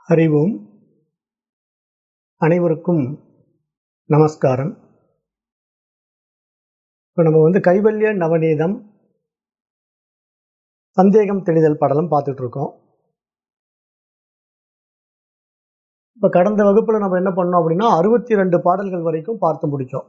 அறிவோம் அனைவருக்கும் நமஸ்காரம் இப்போ நம்ம வந்து கைவல்ய நவநீதம் சந்தேகம் தெளிதல் படலம் பார்த்துட்டு இருக்கோம் இப்போ கடந்த வகுப்பில் நம்ம என்ன பண்ணோம் அப்படின்னா அறுபத்தி ரெண்டு பாடல்கள் வரைக்கும் பார்த்து முடித்தோம்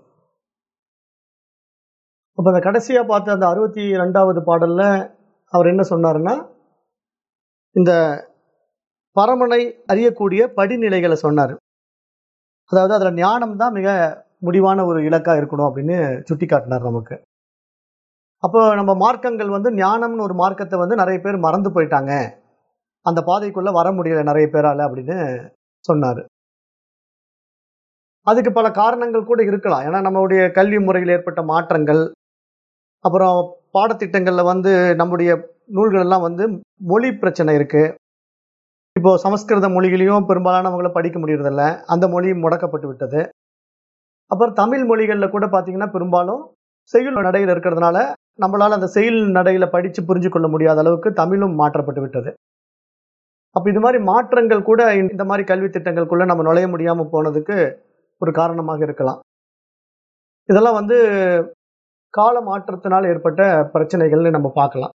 அப்போ அந்த கடைசியாக பார்த்த அந்த அறுபத்தி ரெண்டாவது பாடலில் அவர் என்ன சொன்னாருன்னா இந்த பரமனை அறியக்கூடிய படிநிலைகளை சொன்னார் அதாவது அதில் ஞானம் தான் மிக முடிவான ஒரு இலக்காக இருக்கணும் அப்படின்னு சுட்டி காட்டினார் நமக்கு அப்போ நம்ம மார்க்கங்கள் வந்து ஞானம்னு ஒரு மார்க்கத்தை வந்து நிறைய பேர் மறந்து போயிட்டாங்க அந்த பாதைக்குள்ளே வர முடியல நிறைய பேரால் அப்படின்னு சொன்னார் அதுக்கு பல காரணங்கள் கூட இருக்கலாம் ஏன்னா நம்மளுடைய கல்வி முறையில் ஏற்பட்ட மாற்றங்கள் அப்புறம் பாடத்திட்டங்களில் வந்து நம்முடைய நூல்கள் எல்லாம் வந்து மொழி பிரச்சனை இருக்கு இப்போ சமஸ்கிருத மொழிகளையும் பெரும்பாலானவங்களை படிக்க முடியறதில்ல அந்த மொழி முடக்கப்பட்டு விட்டது அப்புறம் தமிழ் மொழிகளில் கூட பார்த்தீங்கன்னா பெரும்பாலும் செயல் நடையில் இருக்கிறதுனால நம்மளால அந்த செயல் நடையில படித்து புரிஞ்சு கொள்ள முடியாத அளவுக்கு தமிழும் மாற்றப்பட்டு விட்டது அப்போ இது மாதிரி மாற்றங்கள் கூட இந்த மாதிரி கல்வி திட்டங்களுக்குள்ள நம்ம நுழைய முடியாமல் போனதுக்கு ஒரு காரணமாக இருக்கலாம் இதெல்லாம் வந்து கால மாற்றத்தினால் ஏற்பட்ட பிரச்சனைகள்னு நம்ம பார்க்கலாம்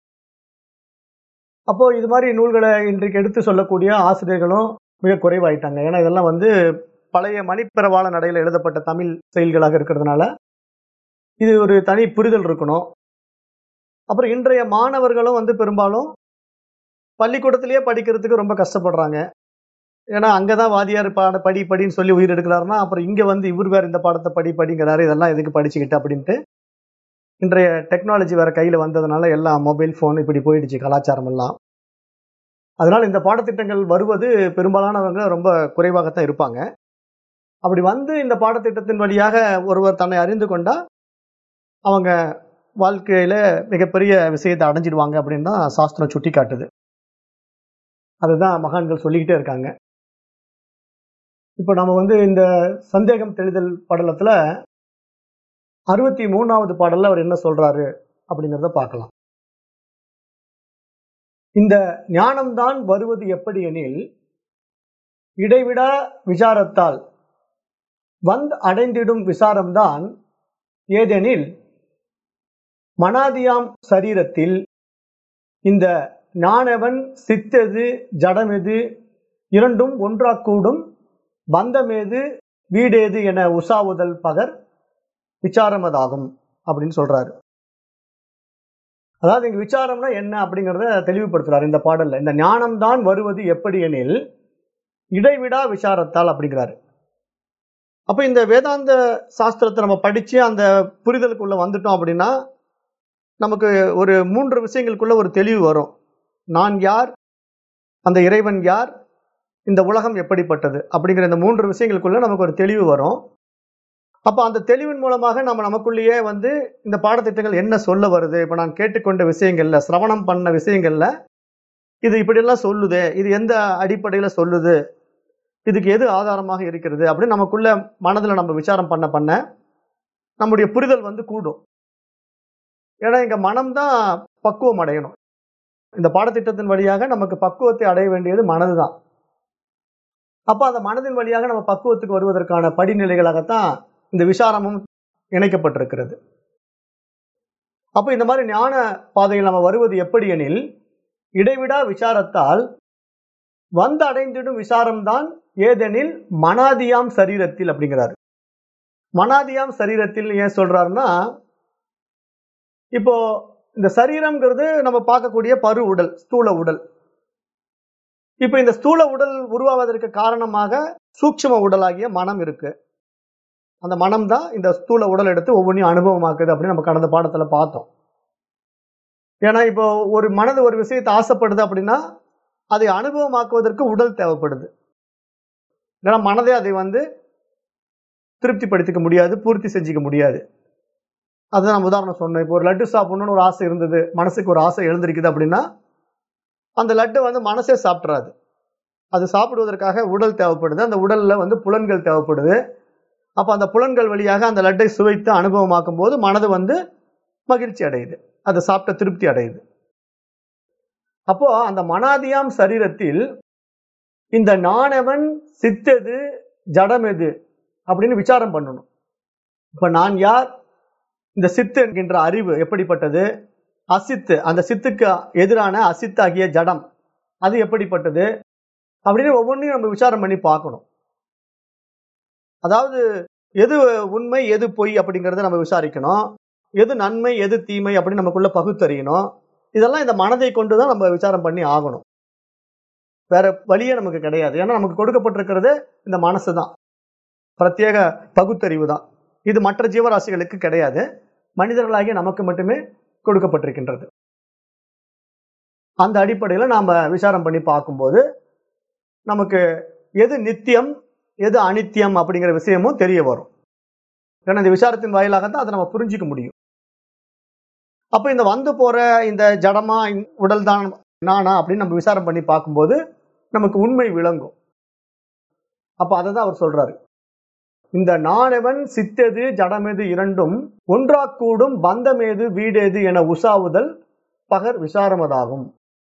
அப்போ இது மாதிரி நூல்களை இன்றைக்கு எடுத்து சொல்லக்கூடிய ஆசிரியர்களும் மிக குறைவாயிட்டாங்க ஏன்னா இதெல்லாம் வந்து பழைய மணிப்பிரவாள நடையில் எழுதப்பட்ட தமிழ் செயல்களாக இருக்கிறதுனால இது ஒரு தனி புரிதல் இருக்கணும் அப்புறம் இன்றைய மாணவர்களும் வந்து பெரும்பாலும் பள்ளிக்கூடத்திலேயே படிக்கிறதுக்கு ரொம்ப கஷ்டப்படுறாங்க ஏன்னா அங்கதான் வாதியார் பாட படி படின்னு சொல்லி உயிர் எடுக்கிறாருன்னா அப்புறம் இங்க வந்து இவர் வேற இந்த பாடத்தை படி படிங்கிறாரு இதெல்லாம் எதுக்கு படிச்சுக்கிட்டு அப்படின்ட்டு இன்றைய டெக்னாலஜி வேற கையில வந்ததுனால எல்லாம் மொபைல் ஃபோன் இப்படி போயிடுச்சு கலாச்சாரம் எல்லாம் அதனால இந்த பாடத்திட்டங்கள் வருவது பெரும்பாலானவங்க ரொம்ப குறைவாகத்தான் இருப்பாங்க அப்படி வந்து இந்த பாடத்திட்டத்தின் வழியாக ஒருவர் தன்னை அறிந்து கொண்டா அவங்க வாழ்க்கையில மிகப்பெரிய விஷயத்தை அடைஞ்சிடுவாங்க அப்படின்னு தான் சாஸ்திரம் சுட்டி காட்டுது அதுதான் மகான்கள் சொல்லிக்கிட்டே இருக்காங்க இப்போ நம்ம வந்து இந்த சந்தேகம் தெளிதல் படலத்துல அறுபத்தி மூணாவது பாடல்ல அவர் என்ன சொல்றாரு அப்படிங்கிறத பார்க்கலாம் இந்த ஞானம்தான் வருவது எப்படி எனில் இடைவிடா விசாரத்தால் வந்து அடைந்திடும் விசாரம்தான் ஏதெனில் மனாதியாம் சரீரத்தில் இந்த ஞானவன் சித்தெது ஜடமெது இரண்டும் ஒன்றாக்கூடும் பந்தமேது வீடேது என உசாவுதல் பகர் விசாரமதாகும் அப்படின்னு சொல்றாரு அதாவது இங்க விசாரம்னா என்ன அப்படிங்கிறத தெளிவுபடுத்துறாரு இந்த பாடல்ல இந்த ஞானம் தான் வருவது எப்படி எனில் இடைவிடா விசாரத்தால் அப்படிங்கிறாரு அப்ப இந்த வேதாந்த சாஸ்திரத்தை நம்ம படிச்சு அந்த புரிதலுக்குள்ள வந்துட்டோம் அப்படின்னா நமக்கு ஒரு மூன்று விஷயங்களுக்குள்ள ஒரு தெளிவு வரும் நான் யார் அந்த இறைவன் யார் இந்த உலகம் எப்படிப்பட்டது அப்படிங்கிற இந்த மூன்று விஷயங்களுக்குள்ள நமக்கு ஒரு தெளிவு வரும் அப்போ அந்த தெளிவின் மூலமாக நம்ம நமக்குள்ளேயே வந்து இந்த பாடத்திட்டங்கள் என்ன சொல்ல வருது இப்போ நான் கேட்டுக்கொண்ட விஷயங்கள்ல சிரவணம் பண்ண விஷயங்கள்ல இது இப்படியெல்லாம் சொல்லுது இது எந்த அடிப்படையில சொல்லுது இதுக்கு எது ஆதாரமாக இருக்கிறது அப்படின்னு நமக்குள்ள மனதில் நம்ம விசாரம் பண்ண பண்ண நம்முடைய புரிதல் வந்து கூடும் ஏன்னா இங்க மனம்தான் பக்குவம் அடையணும் இந்த பாடத்திட்டத்தின் வழியாக நமக்கு பக்குவத்தை அடைய வேண்டியது மனது தான் அப்போ அந்த மனதின் வழியாக நம்ம பக்குவத்துக்கு வருவதற்கான படிநிலைகளாகத்தான் இந்த விசாரமும் இணைக்கப்பட்டிருக்கிறது அப்போ இந்த மாதிரி ஞான பாதையில் நம்ம வருவது எப்படி எனில் இடைவிடா விசாரத்தால் வந்து அடைந்திடும் விசாரம்தான் ஏதெனில் மனாதியாம் சரீரத்தில் அப்படிங்கிறாரு மனாதியாம் சரீரத்தில் ஏன் சொல்றாருன்னா இப்போ இந்த சரீரம்ங்கிறது நம்ம பார்க்கக்கூடிய பரு உடல் ஸ்தூல உடல் இப்போ இந்த ஸ்தூல உடல் உருவாவதற்கு காரணமாக சூட்சும உடலாகிய மனம் இருக்கு அந்த மனம் தான் இந்த ஸ்தூல உடல் எடுத்து ஒவ்வொன்றையும் அனுபவமாக்குது அப்படின்னு நம்ம கடந்த பாடத்துல பார்த்தோம் ஏன்னா இப்போ ஒரு மனது ஒரு விஷயத்தை ஆசைப்படுது அப்படின்னா அதை அனுபவமாக்குவதற்கு உடல் தேவைப்படுது ஏன்னா மனதே அதை வந்து திருப்திப்படுத்திக்க முடியாது பூர்த்தி செஞ்சுக்க முடியாது அதுதான் நம்ம உதாரணம் சொன்னேன் இப்போ ஒரு லட்டு சாப்பிடணும்னு ஒரு ஆசை இருந்தது மனசுக்கு ஒரு ஆசை எழுந்திருக்குது அப்படின்னா அந்த லட்டு வந்து மனசே சாப்பிட்றாது அது சாப்பிடுவதற்காக உடல் தேவைப்படுது அந்த உடல்ல வந்து புலன்கள் தேவைப்படுது அப்போ அந்த புலன்கள் வழியாக அந்த லட்டை சுவைத்து அனுபவமாக்கும் போது மனது வந்து மகிழ்ச்சி அடையுது அதை சாப்பிட்ட திருப்தி அடையுது அப்போ அந்த மனாதியாம் சரீரத்தில் இந்த நானவன் சித்தெது ஜடம் எது அப்படின்னு விசாரம் பண்ணணும் இப்ப நான் யார் இந்த சித்து என்கின்ற அறிவு எப்படிப்பட்டது அசித்து அந்த சித்துக்கு எதிரான அசித்தாகிய ஜடம் அது எப்படிப்பட்டது அப்படின்னு ஒவ்வொன்றையும் நம்ம விசாரம் பண்ணி பார்க்கணும் அதாவது எது உண்மை எது பொய் அப்படிங்கறத நம்ம விசாரிக்கணும் எது நன்மை எது தீமை அப்படின்னு நமக்குள்ள பகுத்தறியணும் இதெல்லாம் இந்த மனதை கொண்டு தான் நம்ம விசாரம் பண்ணி ஆகணும் வேற வழியே நமக்கு கிடையாது ஏன்னா நமக்கு கொடுக்கப்பட்டிருக்கிறது இந்த மனசு தான் பிரத்யேக பகுத்தறிவு தான் இது மற்ற ஜீவராசிகளுக்கு கிடையாது மனிதர்களாகிய நமக்கு மட்டுமே கொடுக்கப்பட்டிருக்கின்றது அந்த அடிப்படையில் நாம் விசாரம் பண்ணி பார்க்கும்போது நமக்கு எது நித்தியம் எது அனித்தியம் அப்படிங்கிற விஷயமும் தெரிய வரும் ஏன்னா இந்த விசாரத்தின் வாயிலாக தான் அதை நம்ம புரிஞ்சிக்க முடியும் அப்போ இந்த வந்து போற இந்த ஜடமா உடல் தான் நானா அப்படின்னு நம்ம விசாரம் பண்ணி பார்க்கும்போது நமக்கு உண்மை விளங்கும் அப்ப அதை தான் அவர் சொல்றாரு இந்த நானவன் சித்தெது ஜடமெது இரண்டும் ஒன்றாக்கூடும் பந்தமேது வீடேது என உசாவுதல் பகர் விசாரமதாகும்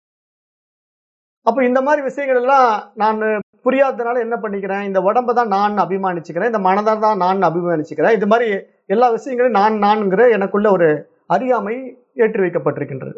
அப்ப இந்த மாதிரி விஷயங்கள் எல்லாம் நான் புரியாததுனால என்ன பண்ணிக்கிறேன் இந்த உடம்ப தான் நான் அபிமானிச்சுக்கிறேன் இந்த மனதை தான் நான் அபிமானிச்சுக்கிறேன் இது மாதிரி எல்லா விஷயங்களையும் நான் நான்கிற எனக்குள்ள ஒரு அறியாமை ஏற்றி வைக்கப்பட்டிருக்கின்றது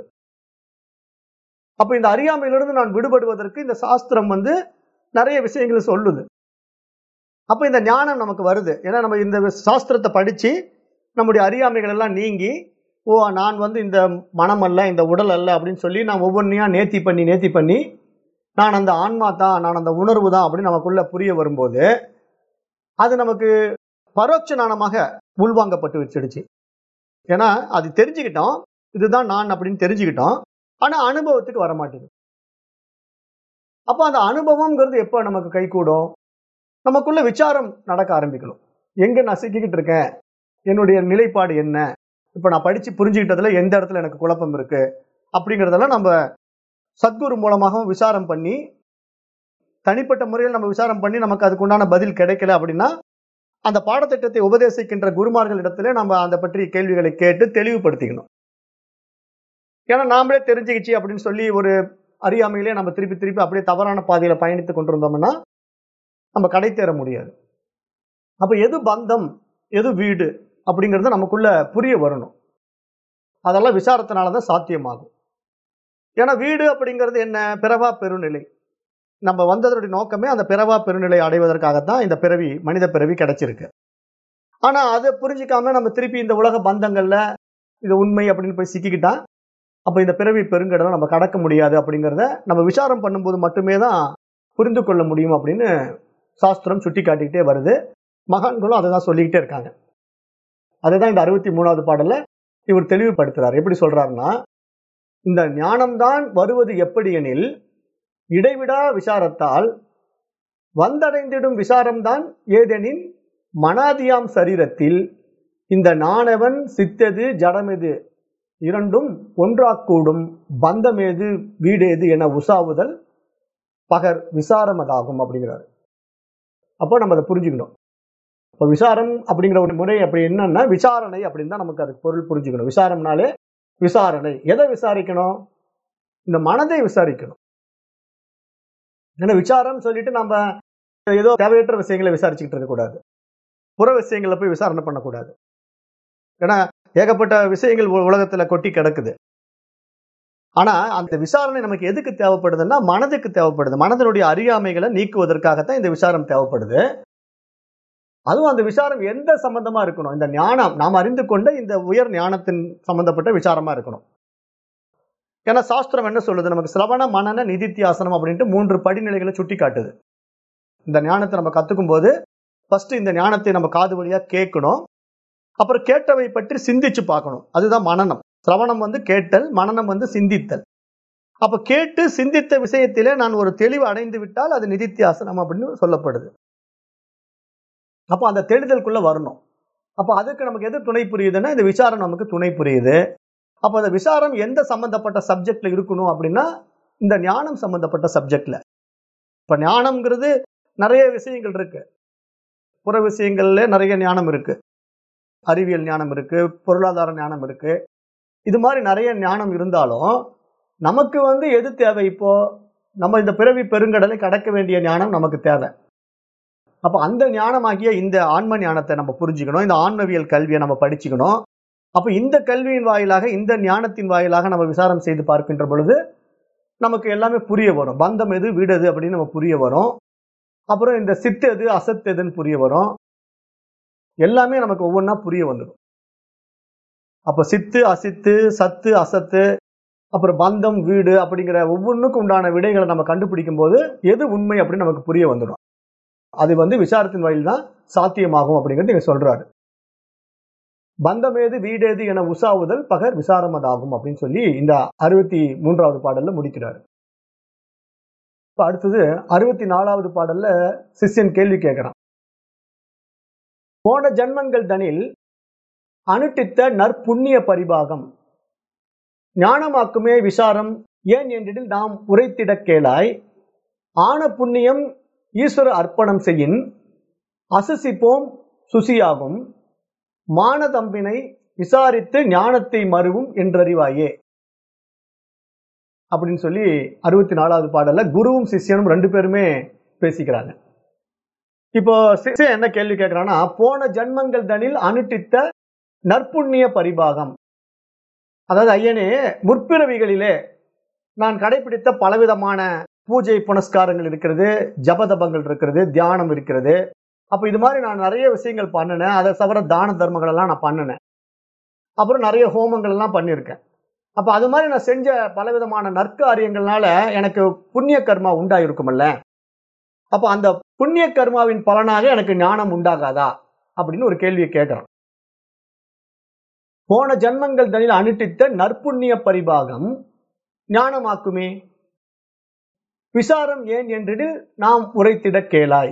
அப்ப இந்த அறியாமையிலிருந்து நான் விடுபடுவதற்கு இந்த சாஸ்திரம் வந்து நிறைய விஷயங்களை சொல்லுது அப்ப இந்த ஞானம் நமக்கு வருது ஏன்னா நம்ம இந்த சாஸ்திரத்தை படிச்சு நம்முடைய அறியாமைகள் எல்லாம் நீங்கி ஓ நான் வந்து இந்த மனம் அல்ல இந்த உடல் அல்ல அப்படின்னு சொல்லி நான் ஒவ்வொன்றையா நேர்த்தி பண்ணி நேர்த்தி பண்ணி நான் அந்த ஆன்மா தான் நான் அந்த உணர்வு தான் அப்படின்னு நமக்குள்ள புரிய வரும்போது அது நமக்கு பரோட்ச ஞானமாக உள்வாங்கப்பட்டு வச்சிடுச்சு ஏன்னா அது தெரிஞ்சுக்கிட்டோம் இதுதான் நான் அப்படின்னு தெரிஞ்சுக்கிட்டோம் ஆனா அனுபவத்துக்கு வர மாட்டேங்குது அப்போ அந்த அனுபவம்ங்கிறது எப்போ நமக்கு கைகூடும் நமக்குள்ள விசாரம் நடக்க ஆரம்பிக்கணும் எங்க நான் சிக்கிக்கிட்டு இருக்கேன் என்னுடைய நிலைப்பாடு என்ன இப்ப நான் படிச்சு புரிஞ்சுக்கிட்டதுல எந்த இடத்துல எனக்கு குழப்பம் இருக்கு அப்படிங்கறதெல்லாம் நம்ம சத்குரு மூலமாகவும் விசாரம் பண்ணி தனிப்பட்ட முறையில் நம்ம விசாரம் பண்ணி நமக்கு அதுக்குண்டான பதில் கிடைக்கல அப்படின்னா அந்த பாடத்திட்டத்தை உபதேசிக்கின்ற குருமார்கள் இடத்துல நம்ம அந்த பற்றி கேள்விகளை கேட்டு தெளிவுபடுத்திக்கணும் ஏன்னா நாமளே தெரிஞ்சுக்கிச்சு அப்படின்னு சொல்லி ஒரு அறியாமையிலே நம்ம திருப்பி திருப்பி அப்படியே தவறான பாதையில பயணித்து கொண்டிருந்தோம்னா நம்ம கடை தேர முடியாது அப்ப எது பந்தம் எது வீடு அப்படிங்கிறது நமக்குள்ள புரிய வரணும் அதெல்லாம் விசாரத்தினாலதான் சாத்தியமாகும் ஏன்னா வீடு அப்படிங்கிறது என்ன பிறவா பெருநிலை நம்ம வந்ததனுடைய நோக்கமே அந்த பிறவா பெருநிலை அடைவதற்காகத்தான் இந்த பிறவி மனித பிறவி கிடைச்சிருக்கு ஆனா அதை புரிஞ்சிக்காம நம்ம திருப்பி இந்த உலக பந்தங்கள்ல இது உண்மை அப்படின்னு போய் சிக்கிக்கிட்டா அப்ப இந்த பிறவி பெருங்கடலை நம்ம கடக்க முடியாது அப்படிங்கிறத நம்ம விசாரம் பண்ணும்போது மட்டுமே தான் புரிந்து கொள்ள முடியும் அப்படின்னு சாஸ்திரம் சுட்டி காட்டிக்கிட்டே வருது மகான்களும் அதை தான் சொல்லிக்கிட்டே இருக்காங்க அதுதான் இந்த அறுபத்தி மூணாவது பாடல்ல இவர் தெளிவுபடுத்துறார் எப்படி சொல்றாருன்னா இந்த ஞானம்தான் வருவது எப்படி எனில் இடைவிடா விசாரத்தால் வந்தடைந்திடும் விசாரம்தான் ஏதெனின் மனாதியாம் சரீரத்தில் இந்த நாணவன் சித்தது ஜடமெது இரண்டும் ஒன்றாக்கூடும் பந்தமேது வீடேது என உசாவுதல் பகர் விசாரமதாகும் அப்படிங்கிறாரு அப்போ நம்ம அதை புரிஞ்சுக்கணும் இப்போ விசாரம் அப்படிங்கிற ஒரு முறை அப்படி என்னன்னா விசாரணை அப்படின்னு தான் நமக்கு அதுக்கு பொருள் புரிஞ்சுக்கணும் விசாரம்னாலே விசாரணை எதை விசாரிக்கணும் இந்த மனதை விசாரிக்கணும் ஏன்னா விசாரம் சொல்லிட்டு நம்ம ஏதோ தேவையற்ற விஷயங்களை விசாரிச்சுக்கிட்டு இருக்கக்கூடாது புற விஷயங்களை போய் விசாரணை பண்ணக்கூடாது ஏன்னா ஏகப்பட்ட விஷயங்கள் உலகத்துல கொட்டி கிடக்குது ஆனா அந்த விசாரணை நமக்கு எதுக்கு தேவைப்படுதுன்னா மனதுக்கு தேவைப்படுது மனதனுடைய அறியாமைகளை நீக்குவதற்காகத்தான் இந்த விசாரம் தேவைப்படுது அதுவும் அந்த விசாரம் எந்த சம்பந்தமா இருக்கணும் இந்த ஞானம் நாம் அறிந்து கொண்ட இந்த உயர் ஞானத்தின் சம்பந்தப்பட்ட விசாரமா இருக்கணும் ஏன்னா சாஸ்திரம் என்ன சொல்லுது நமக்கு சிரவண மனன நிதித்தியாசனம் அப்படின்ட்டு மூன்று படிநிலைகளை சுட்டி காட்டுது இந்த ஞானத்தை நம்ம கத்துக்கும் போது ஃபர்ஸ்ட் இந்த ஞானத்தை நம்ம காது வழியா கேட்கணும் அப்புறம் கேட்டவை பற்றி சிந்திச்சு பார்க்கணும் அதுதான் மனநம் சிரவணம் வந்து கேட்டல் மனநம் வந்து சிந்தித்தல் அப்ப கேட்டு சிந்தித்த விஷயத்திலே நான் ஒரு தெளிவு அடைந்து விட்டால் அது நிதித்தியாசனம் அப்படின்னு சொல்லப்படுது அப்போ அந்த தெளிதலுக்குள்ள வரணும் அப்போ அதுக்கு நமக்கு எது துணை புரியுதுன்னா இந்த விசாரம் நமக்கு துணை புரியுது அப்போ அந்த விசாரம் எந்த சம்பந்தப்பட்ட சப்ஜெக்ட்ல இருக்கணும் அப்படின்னா இந்த ஞானம் சம்பந்தப்பட்ட சப்ஜெக்ட்ல இப்ப ஞானம்ங்கிறது நிறைய விஷயங்கள் இருக்கு புற விஷயங்கள்ல நிறைய ஞானம் இருக்கு அறிவியல் ஞானம் இருக்கு பொருளாதார ஞானம் இருக்கு இது மாதிரி நிறைய ஞானம் இருந்தாலும் நமக்கு வந்து எது தேவை இப்போ நம்ம இந்த பிறவி பெருங்கடலை கடக்க வேண்டிய ஞானம் நமக்கு தேவை அப்ப அந்த ஞானமாகிய இந்த ஆன்ம ஞானத்தை நம்ம புரிஞ்சுக்கணும் இந்த ஆன்மவியல் கல்வியை நம்ம படிச்சுக்கணும் அப்ப இந்த கல்வியின் வாயிலாக இந்த ஞானத்தின் வாயிலாக நம்ம விசாரம் செய்து பார்க்கின்ற பொழுது நமக்கு எல்லாமே புரிய வரும் பந்தம் எது வீடு எது அப்படின்னு நம்ம புரிய வரும் அப்புறம் இந்த சித்து எது அசத்து எதுன்னு புரிய வரும் எல்லாமே நமக்கு ஒவ்வொன்றா புரிய வந்துடும் அப்ப சித்து அசித்து சத்து அசத்து அப்புறம் பந்தம் வீடு அப்படிங்கிற ஒவ்வொன்றுக்கும் உண்டான விடைகளை நம்ம கண்டுபிடிக்கும் போது எது உண்மை அப்படின்னு நமக்கு புரிய வந்துடும் அது வந்து விசாரத்தின் வழியில் தான் சாத்தியமாகும் அப்படிங்கிறது இங்க சொல்றாரு பந்தமேது வீடேது என உசாவுதல் பகர் விசாரமதாகும் அப்படின்னு சொல்லி இந்த அறுபத்தி மூன்றாவது பாடல்ல முடிக்கிறாரு இப்ப அடுத்தது அறுபத்தி நாலாவது பாடல்ல சிஷ்யன் கேள்வி கேட்கிறான் போன ஜன்மங்கள் தனில் அனுட்டித்த நற்புண்ணிய பரிபாகம் ஞானமாக்குமே விசாரம் ஏன் என்றில் நாம் உரைத்திட கேளாய் ஆன புண்ணியம் ஈஸ்வர அர்ப்பணம் செய்யின் அசுசிப்போம் சுசியாகும் மானதம்பினை விசாரித்து ஞானத்தை மறுவும் என்றறிவாயே அப்படின்னு சொல்லி அறுபத்தி நாலாவது பாடல்ல குருவும் சிஷ்யனும் ரெண்டு பேருமே பேசிக்கிறாங்க இப்போ சிஷ்யன் என்ன கேள்வி கேட்கிறான்னா போன ஜன்மங்கள் தனில் அனுட்டித்த நற்புண்ணிய பரிபாகம் அதாவது ஐயனே முற்பிறவிகளிலே நான் கடைபிடித்த பலவிதமான பூஜை புனஸ்காரங்கள் இருக்கிறது ஜபதபங்கள் இருக்கிறது தியானம் இருக்கிறது அப்ப இது மாதிரி நான் நிறைய விஷயங்கள் பண்ணினேன் அதை தவிர தான தர்மங்கள் எல்லாம் நான் பண்ணினேன் அப்புறம் நிறைய ஹோமங்கள் எல்லாம் பண்ணியிருக்கேன் அப்ப அது மாதிரி நான் செஞ்ச பலவிதமான நற்காரியங்கள்னால எனக்கு புண்ணிய கர்மா உண்டாயிருக்குமல்ல அப்ப அந்த புண்ணிய கர்மாவின் பலனாக எனக்கு ஞானம் உண்டாகாதா அப்படின்னு ஒரு கேள்வியை கேட்கிறான் போன ஜன்மங்கள் தனில் அனுட்டித்த நற்புண்ணிய பரிபாகம் ஞானமாக்குமே விசாரம் ஏன் என்று நாம் உரைத்திட கேளாய்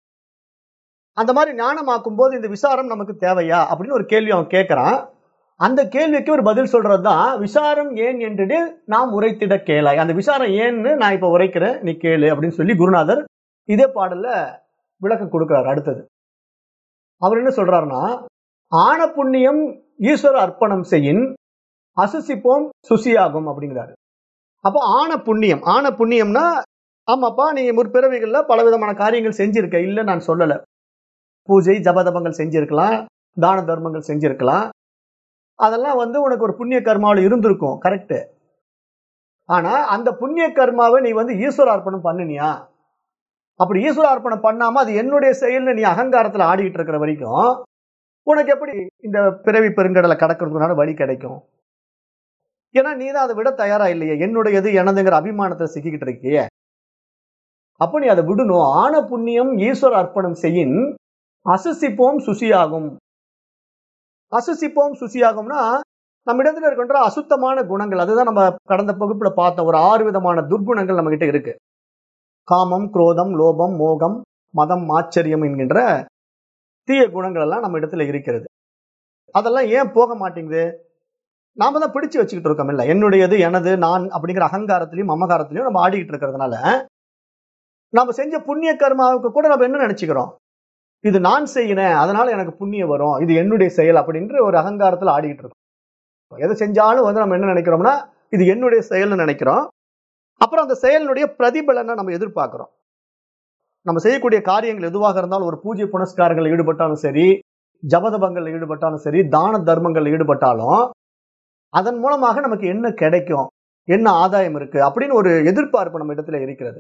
அந்த மாதிரி ஞானமாக்கும் போது இந்த விசாரம் நமக்கு தேவையா அப்படின்னு ஒரு கேள்வி அவன் கேட்கிறான் அந்த கேள்விக்கு ஒரு பதில் சொல்றதுதான் விசாரம் ஏன் என்று நாம் உரைத்திட கேளாய் அந்த விசாரம் ஏன்னு நான் இப்ப உரைக்கிறேன் நீ கேளு அப்படின்னு சொல்லி குருநாதர் இதே பாடல்ல விளக்கம் கொடுக்கிறார் அடுத்தது அவர் என்ன சொல்றாருன்னா ஆன புண்ணியம் ஈஸ்வர அர்ப்பணம் செய்யின் அசுசிப்போம் சுசியாகும் அப்படிங்கிறாரு அப்போ ஆன புண்ணியம் ஆன புண்ணியம்னா ஆமாப்பா நீ முற்பிறவிகள்ல பல விதமான காரியங்கள் செஞ்சிருக்க இல்ல நான் சொல்லல பூஜை ஜபதபங்கள் செஞ்சிருக்கலாம் தான தர்மங்கள் செஞ்சிருக்கலாம் அதெல்லாம் வந்து உனக்கு ஒரு புண்ணிய கர்மாவில் இருந்திருக்கும் கரெக்ட் ஆனா அந்த புண்ணிய கர்மாவை நீ வந்து ஈஸ்வர அர்ப்பணம் பண்ணினியா அப்படி ஈஸ்வர அர்ப்பணம் பண்ணாம அது என்னுடைய செயல்னு நீ அகங்காரத்துல ஆடிக்கிட்டு இருக்கிற வரைக்கும் உனக்கு எப்படி இந்த பிறவி பெருங்கடலை கடக்கிறதுனால வழி கிடைக்கும் ஏன்னா நீ தான் அதை விட தயாரா இல்லையே என்னுடையது எனதுங்கிற அபிமானத்தை சிக்கிக்கிட்டு இருக்கியே அப்ப நீ அதை விடணும் ஆன புண்ணியம் ஈஸ்வர அர்ப்பணம் செய்யின் அசுசிப்போம் சுசியாகும் அசுசிப்போம் சுசியாகும்னா நம்ம இடத்துல இருக்கின்ற அசுத்தமான குணங்கள் அதுதான் நம்ம கடந்த வகுப்புல பார்த்த ஒரு ஆறு விதமான துர்குணங்கள் நம்ம கிட்ட இருக்கு காமம் குரோதம் லோபம் மோகம் மதம் ஆச்சரியம் என்கின்ற தீய குணங்கள் எல்லாம் நம்ம இடத்துல இருக்கிறது அதெல்லாம் ஏன் போக மாட்டேங்குது நாம தான் பிடிச்சு வச்சுக்கிட்டு இருக்கோம் இல்ல என்னுடையது எனது நான் அப்படிங்கிற அகங்காரத்திலையும் மமகாரத்திலையும் நம்ம ஆடிக்கிட்டு இருக்கிறதுனால நம்ம செஞ்ச புண்ணிய கர்மாவுக்கு கூட நம்ம என்ன நினைச்சுக்கிறோம் இது நான் செய்யினேன் அதனால எனக்கு புண்ணியம் வரும் இது என்னுடைய செயல் அப்படின்ற ஒரு அகங்காரத்துல ஆடிக்கிட்டு இருக்கோம் எதை செஞ்சாலும் வந்து நம்ம என்ன நினைக்கிறோம்னா இது என்னுடைய செயல்னு நினைக்கிறோம் அப்புறம் அந்த செயலினுடைய பிரதிபலனை நம்ம எதிர்பார்க்கிறோம் நம்ம செய்யக்கூடிய காரியங்கள் எதுவாக இருந்தாலும் ஒரு பூஜை புனஸ்காரங்கள் ஈடுபட்டாலும் சரி ஜபதபங்கள் ஈடுபட்டாலும் சரி தான தர்மங்கள் ஈடுபட்டாலும் அதன் மூலமாக நமக்கு என்ன கிடைக்கும் என்ன ஆதாயம் இருக்கு அப்படின்னு ஒரு எதிர்பார்ப்பு நம்ம இடத்துல இருக்கிறது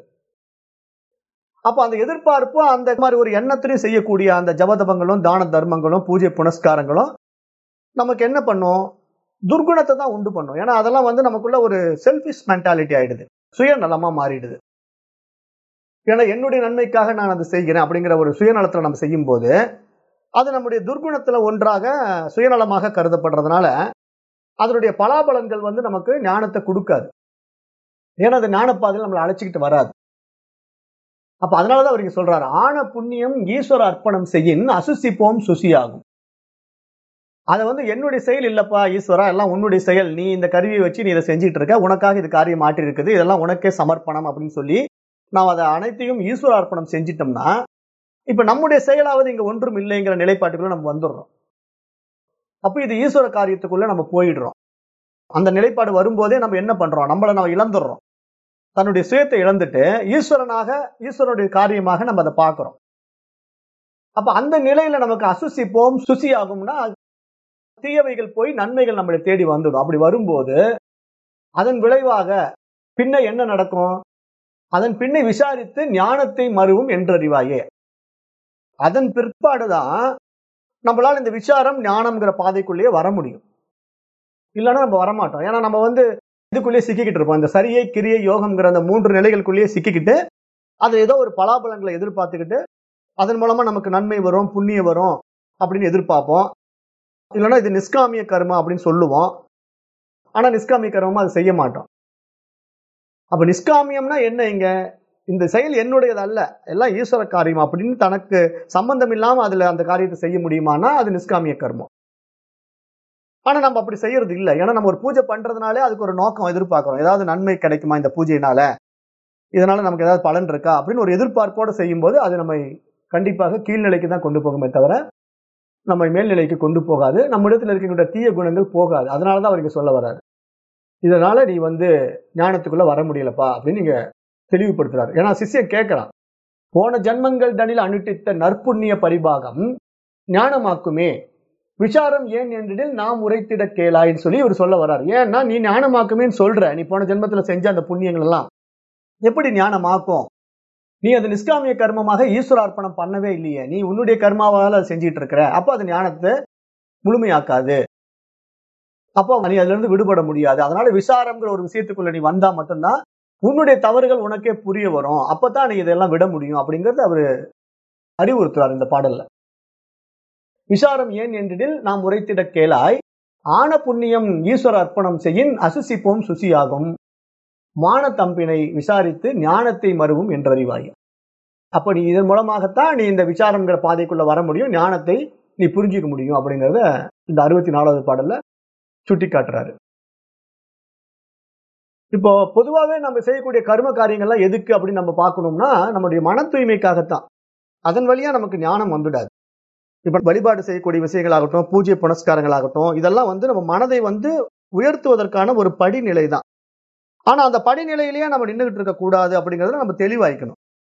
அப்ப அந்த எதிர்பார்ப்பு அந்த மாதிரி ஒரு எண்ணத்திலையும் செய்யக்கூடிய அந்த ஜபதபங்களும் தான தர்மங்களும் பூஜை புனஸ்காரங்களும் நமக்கு என்ன பண்ணும் துர்குணத்தை தான் உண்டு பண்ணும் ஏன்னா அதெல்லாம் வந்து நமக்குள்ள ஒரு செல்ஃபிஷ் மென்டாலிட்டி ஆயிடுது சுயநலமா மாறிடுது ஏன்னா என்னுடைய நன்மைக்காக நான் அதை செய்கிறேன் அப்படிங்கிற ஒரு சுயநலத்துல நம்ம செய்யும் போது அது நம்முடைய துர்குணத்துல ஒன்றாக சுயநலமாக கருதப்படுறதுனால அதனுடைய பலாபலன்கள் வந்து நமக்கு ஞானத்தை கொடுக்காது ஏன்னா அது ஞானப்பாதையில் நம்மளை அழைச்சிக்கிட்டு வராது அப்ப அதனாலதான் அவர் இங்க சொல்றாரு ஆன புண்ணியம் ஈஸ்வர அர்ப்பணம் செய்யின் அசுசிப்போம் சுசியாகும் அதை வந்து என்னுடைய செயல் இல்லப்பா ஈஸ்வரா எல்லாம் உன்னுடைய செயல் நீ இந்த கருவியை வச்சு நீ இதை செஞ்சுட்டு இருக்க உனக்காக இது காரியம் மாற்றி இருக்குது இதெல்லாம் உனக்கே சமர்ப்பணம் அப்படின்னு சொல்லி நாம் அதை அனைத்தையும் ஈஸ்வர அர்ப்பணம் செஞ்சிட்டோம்னா இப்ப நம்முடைய செயலாவது இங்க ஒன்றும் இல்லைங்கிற நிலைப்பாட்டுக்குள்ள நம்ம வந்துடுறோம் அப்ப இது ஈஸ்வர காரியத்துக்குள்ள நம்ம போயிடுறோம் அந்த நிலைப்பாடு வரும்போதே நம்ம என்ன பண்றோம் நம்மளை நம்ம இழந்துடுறோம் தன்னுடைய சுயத்தை இழந்துட்டு ஈஸ்வரனாக ஈஸ்வரனுடைய காரியமாக நம்ம அதை பார்க்கிறோம் அப்ப அந்த நிலையில நமக்கு அசுசிப்போம் சுசி ஆகும்னா தீயவைகள் போய் நன்மைகள் நம்மளை தேடி வந்துடும் அப்படி வரும்போது அதன் விளைவாக பின்ன என்ன நடக்கும் அதன் பின்னை விசாரித்து ஞானத்தை மறுவும் என்றறிவாயே அதன் பிற்பாடுதான் நம்மளால இந்த விசாரம் ஞானம்ங்கிற பாதைக்குள்ளேயே வர முடியும் இல்லைன்னா நம்ம வரமாட்டோம் ஏன்னா நம்ம வந்து இதுக்குள்ளேயே சிக்கிக்கிட்டு இருப்போம் இந்த சரியை கிரியை யோகம்ங்கிற அந்த மூன்று நிலைகளுக்குள்ளேயே சிக்கிக்கிட்டு அது ஏதோ ஒரு பலாபலங்களை எதிர்பார்த்துக்கிட்டு அதன் மூலமா நமக்கு நன்மை வரும் புண்ணியம் வரும் அப்படின்னு எதிர்பார்ப்போம் இல்லைன்னா இது நிஷ்காமிய கர்மா அப்படின்னு சொல்லுவோம் ஆனா நிஷ்காமிய கர்மமா அதை செய்ய மாட்டோம் அப்ப நிஷ்காமியம்னா என்ன இங்க இந்த செயல் என்னுடையது அல்ல எல்லாம் ஈஸ்வர காரியம் அப்படின்னு தனக்கு சம்பந்தம் இல்லாம அதுல அந்த காரியத்தை செய்ய முடியுமானா அது நிஷ்காமிய கர்மம் ஆனா நம்ம அப்படி செய்யறது இல்லை ஏன்னா நம்ம ஒரு பூஜை பண்றதுனாலே அதுக்கு ஒரு நோக்கம் எதிர்பார்க்கிறோம் ஏதாவது நன்மை கிடைக்குமா இந்த பூஜையினால இதனால நமக்கு ஏதாவது பலன் இருக்கா அப்படின்னு ஒரு எதிர்பார்ப்போட செய்யும் போது அது நம்மை கண்டிப்பாக கீழ்நிலைக்கு தான் கொண்டு போகுமே தவிர நம்மை மேல்நிலைக்கு கொண்டு போகாது நம்ம இடத்துல இருக்கக்கூடிய தீய குணங்கள் போகாது அதனாலதான் அவருக்கு சொல்ல வராரு இதனால நீ வந்து ஞானத்துக்குள்ள வர முடியலப்பா அப்படின்னு நீங்க தெளிவுபடுத்துறாரு ஏன்னா சிஷ்யன் கேட்கிறான் போன ஜன்மங்கள் தனில் அனுட்டித்த நற்புண்ணிய பரிபாகம் ஞானமாக்குமே விசாரம் ஏன் என்றில் நாம் உரைத்திட கேளாயின்னு சொல்லி இவர் சொல்ல வர்றாரு ஏன்னா நீ ஞானமாக்குமேன்னு சொல்ற நீ போன ஜென்மத்துல செஞ்ச அந்த புண்ணியங்கள் எல்லாம் எப்படி ஞானமாக்கும் நீ அது நிஷ்காமிய கர்மமாக ஈஸ்வர அர்ப்பணம் பண்ணவே இல்லையே நீ உன்னுடைய கர்மாவால அதை செஞ்சிட்டு இருக்கிற அப்போ அது ஞானத்தை முழுமையாக்காது அப்போ நீ அதுல இருந்து விடுபட முடியாது அதனால விசாரம்ங்கிற ஒரு விஷயத்துக்குள்ள நீ வந்தா மட்டும்தான் உன்னுடைய தவறுகள் உனக்கே புரிய வரும் அப்பதான் நீ இதெல்லாம் விட முடியும் அப்படிங்கறது அவரு அறிவுறுத்துறார் இந்த பாடல்ல விசாரம் ஏன் என்றில் நாம் உரைத்திட கேளாய் ஆன புண்ணியம் ஈஸ்வர அர்ப்பணம் செய்யின் அசுசிப்போம் சுசியாகும் மான தம்பினை விசாரித்து ஞானத்தை மறுவும் என்றறிவாய் அப்ப நீ இதன் மூலமாகத்தான் நீ இந்த விசாரம்ங்கிற பாதைக்குள்ள வர முடியும் ஞானத்தை நீ புரிஞ்சுக்க முடியும் அப்படிங்கறத இந்த அறுபத்தி நாலாவது பாடல்ல சுட்டி காட்டுறாரு இப்போ பொதுவாகவே நம்ம செய்யக்கூடிய கர்ம காரியங்கள்லாம் எதுக்கு அப்படின்னு நம்ம பார்க்கணும்னா நம்முடைய மன தூய்மைக்காகத்தான் அதன் வழியா நமக்கு ஞானம் வந்துடாது இப்ப வழிபாடு செய்யக்கூடிய விஷயங்களாகட்டும் பூஜை புனஸ்காரங்களாகட்டும் இதெல்லாம் வந்து நம்ம மனதை வந்து உயர்த்துவதற்கான ஒரு படிநிலை தான் ஆனா அந்த படிநிலையிலேயே நம்ம நின்றுகிட்டு இருக்க கூடாது அப்படிங்கறத நம்ம தெளிவாய்க்கணும்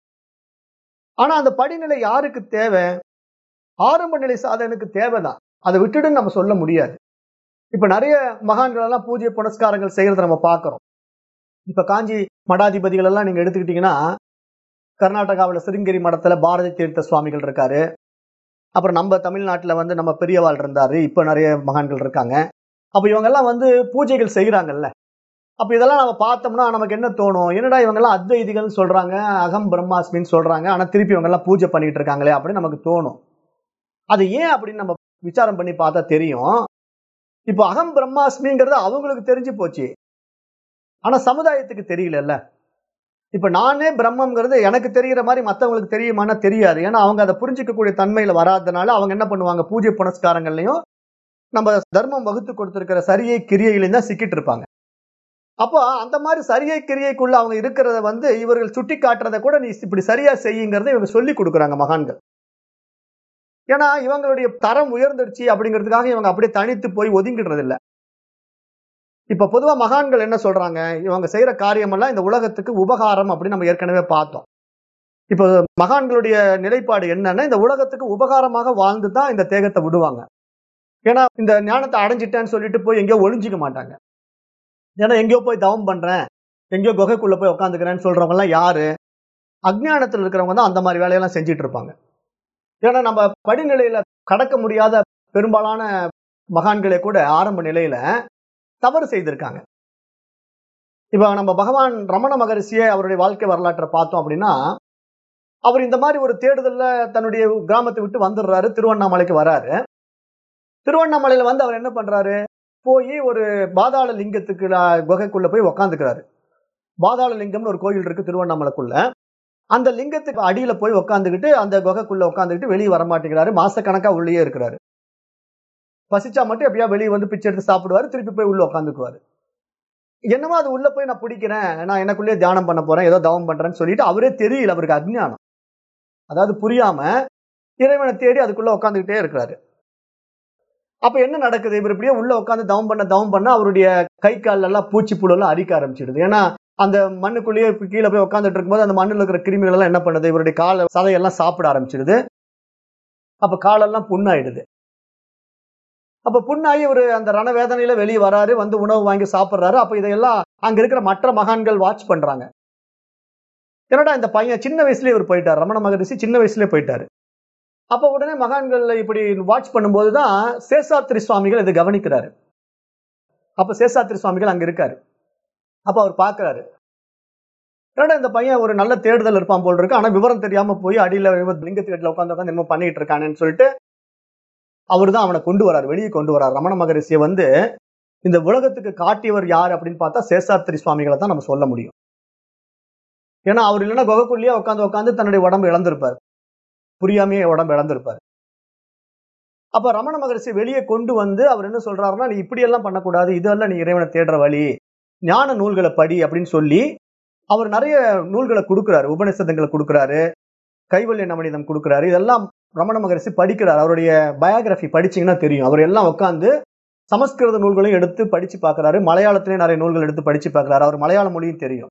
ஆனா அந்த படிநிலை யாருக்கு தேவை ஆரம்ப நிலை சாதனுக்கு தேவைதான் அதை விட்டுடுன்னு நம்ம சொல்ல முடியாது இப்ப நிறைய மகான்கள் எல்லாம் பூஜை புனஸ்காரங்கள் செய்யறத நம்ம பார்க்கிறோம் இப்ப காஞ்சி மடாதிபதிகள் எல்லாம் நீங்க எடுத்துக்கிட்டீங்கன்னா கர்நாடகாவில் சிருங்கேரி மடத்துல பாரதி தீர்த்த சுவாமிகள் இருக்காரு அப்புறம் நம்ம தமிழ்நாட்டுல வந்து நம்ம பெரியவாள் இருந்தாரு இப்ப நிறைய மகான்கள் இருக்காங்க அப்ப இவங்க எல்லாம் வந்து பூஜைகள் செய்யறாங்கல்ல அப்ப இதெல்லாம் நம்ம பார்த்தோம்னா நமக்கு என்ன தோணும் என்னடா இவங்க எல்லாம் அத்வைதிகள் சொல்றாங்க அகம் பிரம்மாஸ்மின்னு சொல்றாங்க ஆனா திருப்பி இவங்க எல்லாம் பூஜை பண்ணிட்டு இருக்காங்களே அப்படின்னு நமக்கு தோணும் அது ஏன் அப்படின்னு நம்ம விசாரம் பண்ணி பார்த்தா தெரியும் இப்போ அகம் பிரம்மாஸ்மிங்கிறது அவங்களுக்கு தெரிஞ்சு போச்சு ஆனா சமுதாயத்துக்கு தெரியலல்ல இப்ப நானே பிரம்மங்கிறது எனக்கு தெரிகிற மாதிரி மத்தவங்களுக்கு தெரியுமானா தெரியாது ஏன்னா அவங்க அதை புரிஞ்சிக்கக்கூடிய தன்மையில வராதனால அவங்க என்ன பண்ணுவாங்க பூஜை புனஸ்காரங்கள்லயும் நம்ம தர்மம் வகுத்து கொடுத்திருக்கிற சரியை கிரியைகளையும் தான் சிக்கிட்டு இருப்பாங்க அப்போ அந்த மாதிரி சரியை கிரியைக்குள்ள அவங்க இருக்கிறத வந்து இவர்கள் சுட்டி காட்டுறதை கூட நீ இப்படி சரியா செய்யுங்கிறத இவங்க சொல்லி கொடுக்குறாங்க மகான்கள் ஏன்னா இவங்களுடைய தரம் உயர்ந்துடுச்சு அப்படிங்கிறதுக்காக இவங்க அப்படியே தனித்து போய் ஒதுங்கிடுறது இல்ல இப்ப பொதுவா மகான்கள் என்ன சொல்றாங்க இவங்க செய்யற காரியமெல்லாம் இந்த உலகத்துக்கு உபகாரம் அப்படின்னு நம்ம ஏற்கனவே பார்த்தோம் இப்போ மகான்களுடைய நிலைப்பாடு என்னன்னா இந்த உலகத்துக்கு உபகாரமாக வாழ்ந்து தான் இந்த தேகத்தை விடுவாங்க ஏன்னா இந்த ஞானத்தை அடைஞ்சிட்டேன்னு சொல்லிட்டு போய் எங்கேயோ ஒளிஞ்சிக்க மாட்டாங்க ஏன்னா எங்கேயோ போய் தவம் பண்றேன் எங்கேயோ குகைக்குள்ள போய் உட்காந்துக்கிறேன்னு சொல்றவங்க எல்லாம் யாரு அஜ்ஞானத்தில் இருக்கிறவங்க தான் அந்த மாதிரி வேலையெல்லாம் செஞ்சுட்டு இருப்பாங்க ஏன்னா நம்ம படிநிலையில கடக்க முடியாத பெரும்பாலான மகான்களே கூட ஆரம்ப நிலையில தவறு செய்திருக்காங்க இப்ப நம்ம பகவான் ரமண மகரிஷியை அவருடைய வாழ்க்கை வரலாற்றை பார்த்தோம் அப்படின்னா அவர் இந்த மாதிரி ஒரு தேடுதல்ல தன்னுடைய கிராமத்தை விட்டு வந்துடுறாரு திருவண்ணாமலைக்கு வராரு திருவண்ணாமலையில வந்து அவர் என்ன பண்றாரு போய் ஒரு பாதாள லிங்கத்துக்கு குகைக்குள்ள போய் உக்காந்துக்கிறாரு பாதாள லிங்கம்னு ஒரு கோயில் இருக்கு திருவண்ணாமலைக்குள்ள அந்த லிங்கத்துக்கு அடியில போய் உக்காந்துக்கிட்டு அந்த குகைக்குள்ள உட்காந்துக்கிட்டு வெளியே வர மாட்டேங்கிறாரு மாசக்கணக்கா உள்ளேயே இருக்கிறாரு பசிச்சா மட்டும் எப்படியா வெளியே வந்து பிச்சை எடுத்து சாப்பிடுவாரு திருப்பி போய் உள்ள உட்காந்துக்குவாரு என்னமோ அது உள்ள போய் நான் பிடிக்கிறேன் நான் எனக்குள்ளேயே தியானம் பண்ண போறேன் ஏதோ தவம் பண்றேன்னு சொல்லிட்டு அவரே தெரியல அவருக்கு அஜ்ஞானம் அதாவது புரியாம இறைவனை தேடி அதுக்குள்ள உட்காந்துக்கிட்டே இருக்கிறாரு அப்ப என்ன நடக்குது இவர் இப்படியே உள்ள உட்காந்து தவம் பண்ண தவம் பண்ண அவருடைய கை கால் எல்லாம் பூச்சி புழு எல்லாம் அரிக்க ஆரம்பிச்சிடுது ஏன்னா அந்த மண்ணுக்குள்ளேயே இப்ப கீழே போய் உட்காந்துட்டு இருக்கும்போது அந்த மண்ணுல இருக்கிற கிருமிகள் எல்லாம் என்ன பண்ணுது இவருடைய கால சதையெல்லாம் சாப்பிட ஆரம்பிச்சிடுது அப்ப காலெல்லாம் புண்ணாயிடுது அப்ப புண்ணாகி இவர் அந்த ரண வேதனையில வெளியே வராரு வந்து உணவு வாங்கி சாப்பிடுறாரு அப்ப இதையெல்லாம் அங்க இருக்கிற மற்ற மகான்கள் வாட்ச் பண்றாங்க என்னடா இந்த பையன் சின்ன வயசுலயே இவர் போயிட்டார் ரமண மகரிஷி சின்ன வயசுலயே போயிட்டாரு அப்ப உடனே மகான்கள் இப்படி வாட்ச் பண்ணும்போது தான் சேஷாத்திரி சுவாமிகள் இதை கவனிக்கிறாரு அப்ப சேஷாத்திரி சுவாமிகள் அங்க இருக்காரு அப்ப அவர் பாக்குறாரு என்னடா இந்த பையன் ஒரு நல்ல தேடுதல் இருப்பான் போல் இருக்கு ஆனா விவரம் தெரியாம போய் அடியில லிங்கத்துக்கட்டில உட்காந்து உட்காந்து என்ன பண்ணிட்டு இருக்கானேன்னு சொல்லிட்டு அவர் தான் அவனை கொண்டு வராரு வெளியே கொண்டு வராரு ரமண மகரிஷியை வந்து இந்த உலகத்துக்கு காட்டியவர் யார் அப்படின்னு பார்த்தா சேஷாத்திரி சுவாமிகளை தான் நம்ம சொல்ல முடியும் ஏன்னா அவர் இல்லைன்னா குகைக்குள்ளேயே உட்காந்து உட்காந்து தன்னுடைய உடம்பு இழந்திருப்பார் புரியாமையே உடம்பு இழந்திருப்பார் அப்ப ரமண மகரிஷி வெளியே கொண்டு வந்து அவர் என்ன சொல்றாருன்னா நீ இப்படி எல்லாம் பண்ணக்கூடாது இதெல்லாம் நீ இறைவனை தேடுற வழி ஞான நூல்களை படி அப்படின்னு சொல்லி அவர் நிறைய நூல்களை கொடுக்குறாரு உபநிஷதங்களை கொடுக்குறாரு கைவல்ய நவனிதம் கொடுக்குறாரு இதெல்லாம் ரமண மகரிஷி படிக்கிறார் அவருடைய பயோகிராஃபி படிச்சீங்கன்னா தெரியும் அவர் எல்லாம் உட்காந்து சமஸ்கிருத நூல்களையும் எடுத்து படிச்சு பார்க்கறாரு மலையாளத்திலேயும் நிறைய நூல்கள் எடுத்து படிச்சு பார்க்கறாரு அவர் மலையாள மொழியும் தெரியும்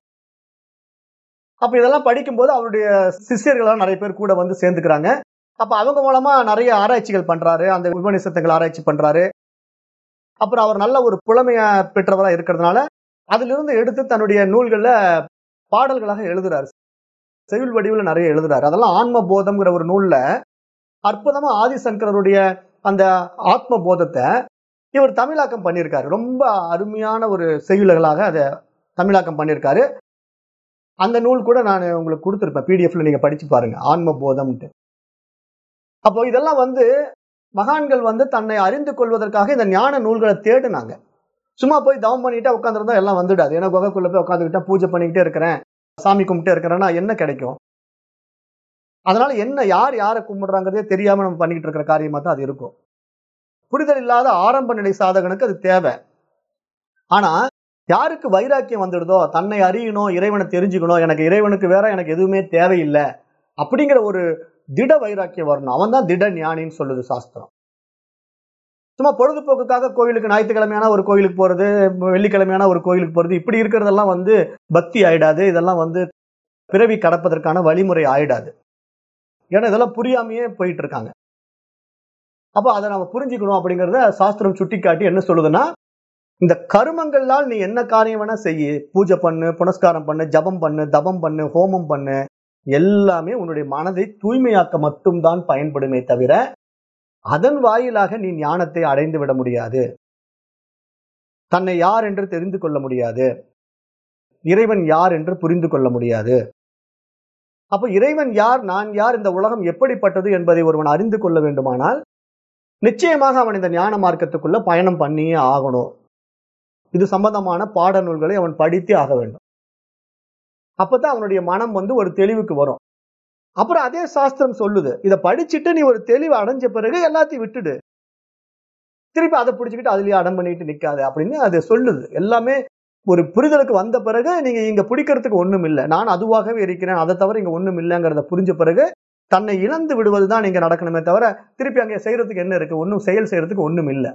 அப்ப இதெல்லாம் படிக்கும்போது அவருடைய சிஷ்யர்களெல்லாம் நிறைய பேர் கூட வந்து சேர்ந்துக்கிறாங்க அப்ப அவங்க மூலமா நிறைய ஆராய்ச்சிகள் பண்றாரு அந்த உபநிஷத்துகள் ஆராய்ச்சி பண்றாரு அப்புறம் அவர் நல்ல ஒரு புலமைய பெற்றவரா இருக்கிறதுனால அதிலிருந்து எடுத்து தன்னுடைய நூல்கள்ல பாடல்களாக எழுதுறாரு செய்யுள் வடிவில் நிறைய எழுதுறாரு அதெல்லாம் ஆன்ம போதம்ங்கிற ஒரு நூல்ல அற்புதமா ஆதிசங்கரருடைய அந்த ஆத்ம போதத்தை இவர் தமிழாக்கம் பண்ணியிருக்காரு ரொம்ப அருமையான ஒரு செய்யுள்களாக அதை தமிழாக்கம் பண்ணியிருக்காரு அந்த நூல் கூட நான் உங்களுக்கு கொடுத்துருப்பேன் பிடிஎஃப்ல நீங்க படிச்சு பாருங்க ஆன்ம போதம்ட்டு அப்போ இதெல்லாம் வந்து மகான்கள் வந்து தன்னை அறிந்து கொள்வதற்காக இந்த ஞான நூல்களை தேடினாங்க சும்மா போய் தவம் பண்ணிட்டா உட்காந்துருந்தா எல்லாம் வந்துடாது ஏன்னா குகைக்குள்ள போய் உட்காந்துக்கிட்டா பூஜை பண்ணிக்கிட்டே இருக்கிறேன் சாமி கும்பிட்டே இருக்கிறேன்னா என்ன கிடைக்கும் அதனால என்ன யார் யாரை கும்பிடுறாங்கிறதே தெரியாம நம்ம பண்ணிக்கிட்டு இருக்கிற காரியமா தான் அது இருக்கும் புரிதல் இல்லாத ஆரம்ப நிலை சாதகனுக்கு அது தேவை ஆனா யாருக்கு வைராக்கியம் வந்துடுதோ தன்னை அறியணும் இறைவனை தெரிஞ்சுக்கணும் எனக்கு இறைவனுக்கு வேற எனக்கு எதுவுமே தேவையில்லை அப்படிங்கிற ஒரு திட வைராக்கியம் வரணும் அவன் தான் திட ஞானின்னு சொல்லுது சாஸ்திரம் சும்மா பொழுதுபோக்குக்காக கோயிலுக்கு ஞாயிற்றுக்கிழமையான ஒரு கோயிலுக்கு போறது வெள்ளிக்கிழமையான ஒரு கோயிலுக்கு போறது இப்படி இருக்கிறதெல்லாம் வந்து பக்தி ஆயிடாது இதெல்லாம் வந்து பிறவி கடப்பதற்கான வழிமுறை ஆயிடாது ஏன்னா இதெல்லாம் புரியாமையே போயிட்டு இருக்காங்க அப்போ அதை நம்ம புரிஞ்சுக்கணும் அப்படிங்கறத சாஸ்திரம் சுட்டிக்காட்டி என்ன சொல்லுதுன்னா இந்த கருமங்களால் நீ என்ன காரியம் வேணா செய்ய பூஜை பண்ணு புனஸ்காரம் பண்ணு ஜபம் பண்ணு தபம் பண்ணு ஹோமம் பண்ணு எல்லாமே உன்னுடைய மனதை தூய்மையாக்க மட்டும்தான் பயன்படுமே தவிர அதன் வாயிலாக நீ ஞானத்தை அடைந்து விட முடியாது தன்னை யார் என்று தெரிந்து கொள்ள முடியாது இறைவன் யார் என்று புரிந்து கொள்ள முடியாது அப்ப இறைவன் யார் நான் யார் இந்த உலகம் எப்படிப்பட்டது என்பதை ஒருவன் அறிந்து கொள்ள வேண்டுமானால் நிச்சயமாக அவன் இந்த ஞான மார்க்கத்துக்குள்ள பயணம் பண்ணியே ஆகணும் இது சம்பந்தமான பாட நூல்களை அவன் படித்தே ஆக வேண்டும் அப்பதான் அவனுடைய மனம் வந்து ஒரு தெளிவுக்கு வரும் அப்புறம் அதே சாஸ்திரம் சொல்லுது இதை படிச்சுட்டு நீ ஒரு தெளிவு அடைஞ்ச பிறகு எல்லாத்தையும் விட்டுடு திருப்பி அதை பிடிச்சிக்கிட்டு அதுலயே அடம் பண்ணிட்டு நிக்காது அப்படின்னு அது சொல்லுது எல்லாமே ஒரு புரிதலுக்கு வந்த பிறகு நீங்க இங்க பிடிக்கிறதுக்கு ஒண்ணும் இல்லை நான் அதுவாகவே இருக்கிறேன் அதை தவிர இங்க ஒண்ணும் இல்லைங்கிறத புரிஞ்ச பிறகு தன்னை இழந்து விடுவதுதான் நீங்க நடக்கணுமே தவிர திருப்பி அங்க செய்யறதுக்கு என்ன இருக்கு ஒன்றும் செயல் செய்யறதுக்கு ஒண்ணும் இல்லை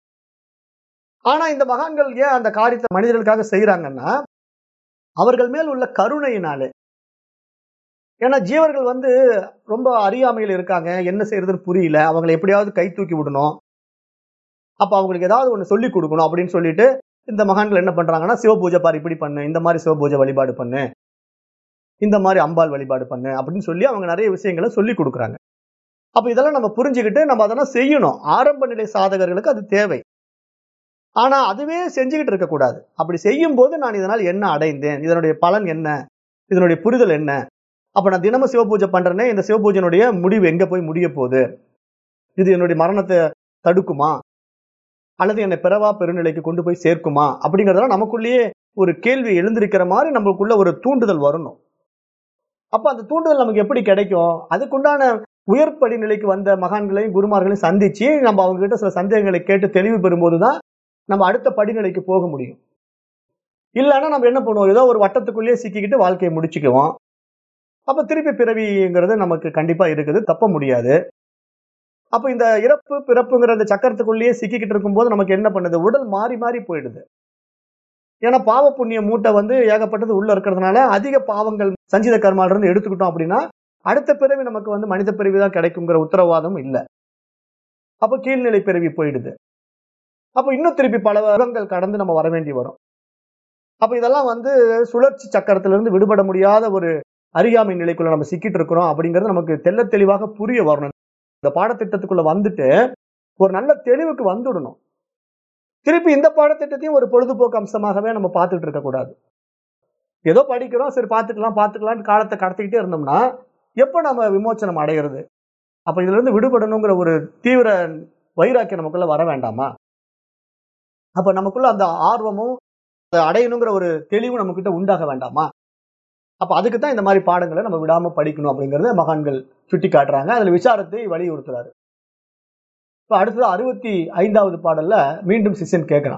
ஆனா இந்த மகான்கள் ஏன் அந்த காரியத்தை மனிதர்களுக்காக செய்யறாங்கன்னா அவர்கள் மேல் உள்ள கருணையினாலே ஏன்னா ஜீவர்கள் வந்து ரொம்ப அறியாமையில் இருக்காங்க என்ன செய்யறதுன்னு புரியல அவங்களை எப்படியாவது கை தூக்கி விடணும் அப்ப அவங்களுக்கு ஏதாவது ஒண்ணு சொல்லி கொடுக்கணும் அப்படின்னு சொல்லிட்டு இந்த மகான்கள் என்ன பண்றாங்கன்னா சிவபூஜை பாரு இப்படி பண்ணு இந்த மாதிரி சிவபூஜை வழிபாடு பண்ணு இந்த மாதிரி அம்பாள் வழிபாடு பண்ணு அப்படின்னு சொல்லி அவங்க நிறைய விஷயங்களை சொல்லி கொடுக்குறாங்க அப்ப இதெல்லாம் நம்ம புரிஞ்சுக்கிட்டு நம்ம அதெல்லாம் செய்யணும் ஆரம்ப நிலை சாதகர்களுக்கு அது தேவை ஆனா அதுவே செஞ்சுக்கிட்டு இருக்கக்கூடாது அப்படி செய்யும் போது நான் இதனால் என்ன அடைந்தேன் இதனுடைய பலன் என்ன இதனுடைய புரிதல் என்ன அப்ப நான் தினமும் சிவபூஜை பண்றேனே இந்த சிவபூஜையினுடைய முடிவு எங்க போய் முடிய போகுது இது என்னுடைய மரணத்தை தடுக்குமா அல்லது என்னை பிறவா பெருநிலைக்கு கொண்டு போய் சேர்க்குமா அப்படிங்கறதெல்லாம் நமக்குள்ளேயே ஒரு கேள்வி எழுந்திருக்கிற மாதிரி நம்மளுக்குள்ள ஒரு தூண்டுதல் வரணும் அப்ப அந்த தூண்டுதல் நமக்கு எப்படி கிடைக்கும் அதுக்குண்டான உயர் படிநிலைக்கு வந்த மகான்களையும் குருமார்களையும் சந்திச்சு நம்ம அவங்க கிட்ட சில சந்தேகங்களை கேட்டு தெளிவு பெறும்போதுதான் நம்ம அடுத்த படிநிலைக்கு போக முடியும் இல்லைன்னா நம்ம என்ன பண்ணுவோம் ஏதோ ஒரு வட்டத்துக்குள்ளேயே சிக்கிக்கிட்டு வாழ்க்கையை முடிச்சுக்குவோம் அப்ப திருப்பி பிறவிங்கிறது நமக்கு கண்டிப்பா இருக்குது தப்ப முடியாது அப்ப இந்த இறப்பு பிறப்புங்கிற அந்த சக்கரத்துக்குள்ளேயே சிக்கிக்கிட்டு இருக்கும்போது நமக்கு என்ன பண்ணுது உடல் மாறி மாறி போயிடுது ஏன்னா பாவ புண்ணிய மூட்டை வந்து ஏகப்பட்டது உள்ள இருக்கிறதுனால அதிக பாவங்கள் சஞ்சித கர்மால இருந்து எடுத்துக்கிட்டோம் அப்படின்னா அடுத்த பிறவி நமக்கு வந்து மனித பிறவி தான் கிடைக்குங்கிற உத்தரவாதம் இல்லை அப்ப கீழ்நிலை பிறவி போயிடுது அப்ப இன்னும் திருப்பி பல வருடங்கள் கடந்து நம்ம வர வேண்டி வரும் அப்ப இதெல்லாம் வந்து சுழற்சி சக்கரத்திலிருந்து விடுபட முடியாத ஒரு அறியாமை நிலைக்குள்ள நம்ம சிக்கிட்டு இருக்கிறோம் அப்படிங்கிறது நமக்கு தெள்ள தெளிவாக புரிய வரணும் இந்த பாடத்திட்டத்துக்குள்ள வந்துட்டு ஒரு நல்ல தெளிவுக்கு வந்துடணும் திருப்பி இந்த பாடத்திட்டத்தையும் ஒரு பொழுதுபோக்கு அம்சமாகவே நம்ம பார்த்துட்டு இருக்க கூடாது ஏதோ படிக்கிறோம் சரி பார்த்துக்கலாம் பார்த்துக்கலாம்னு காலத்தை கடத்திக்கிட்டே இருந்தோம்னா எப்போ நம்ம விமோச்சனம் அடைகிறது அப்ப இதுல இருந்து விடுபடணுங்கிற ஒரு தீவிர வைராக்கியம் நமக்குள்ள வர வேண்டாமா அப்ப நமக்குள்ள அந்த ஆர்வமும் அதை அடையணுங்கிற ஒரு தெளிவும் நம்ம கிட்ட உண்டாக வேண்டாமா அப்ப அதுக்கு தான் இந்த மாதிரி பாடங்களை நம்ம விடாம படிக்கணும் அப்படிங்கறத மகான்கள் சுட்டி காட்டுறாங்க அதுல விசாரத்தை வலியுறுத்துறாரு இப்ப அடுத்தது அறுபத்தி ஐந்தாவது பாடல்ல மீண்டும் சிஷ்யன் கேட்கிறான்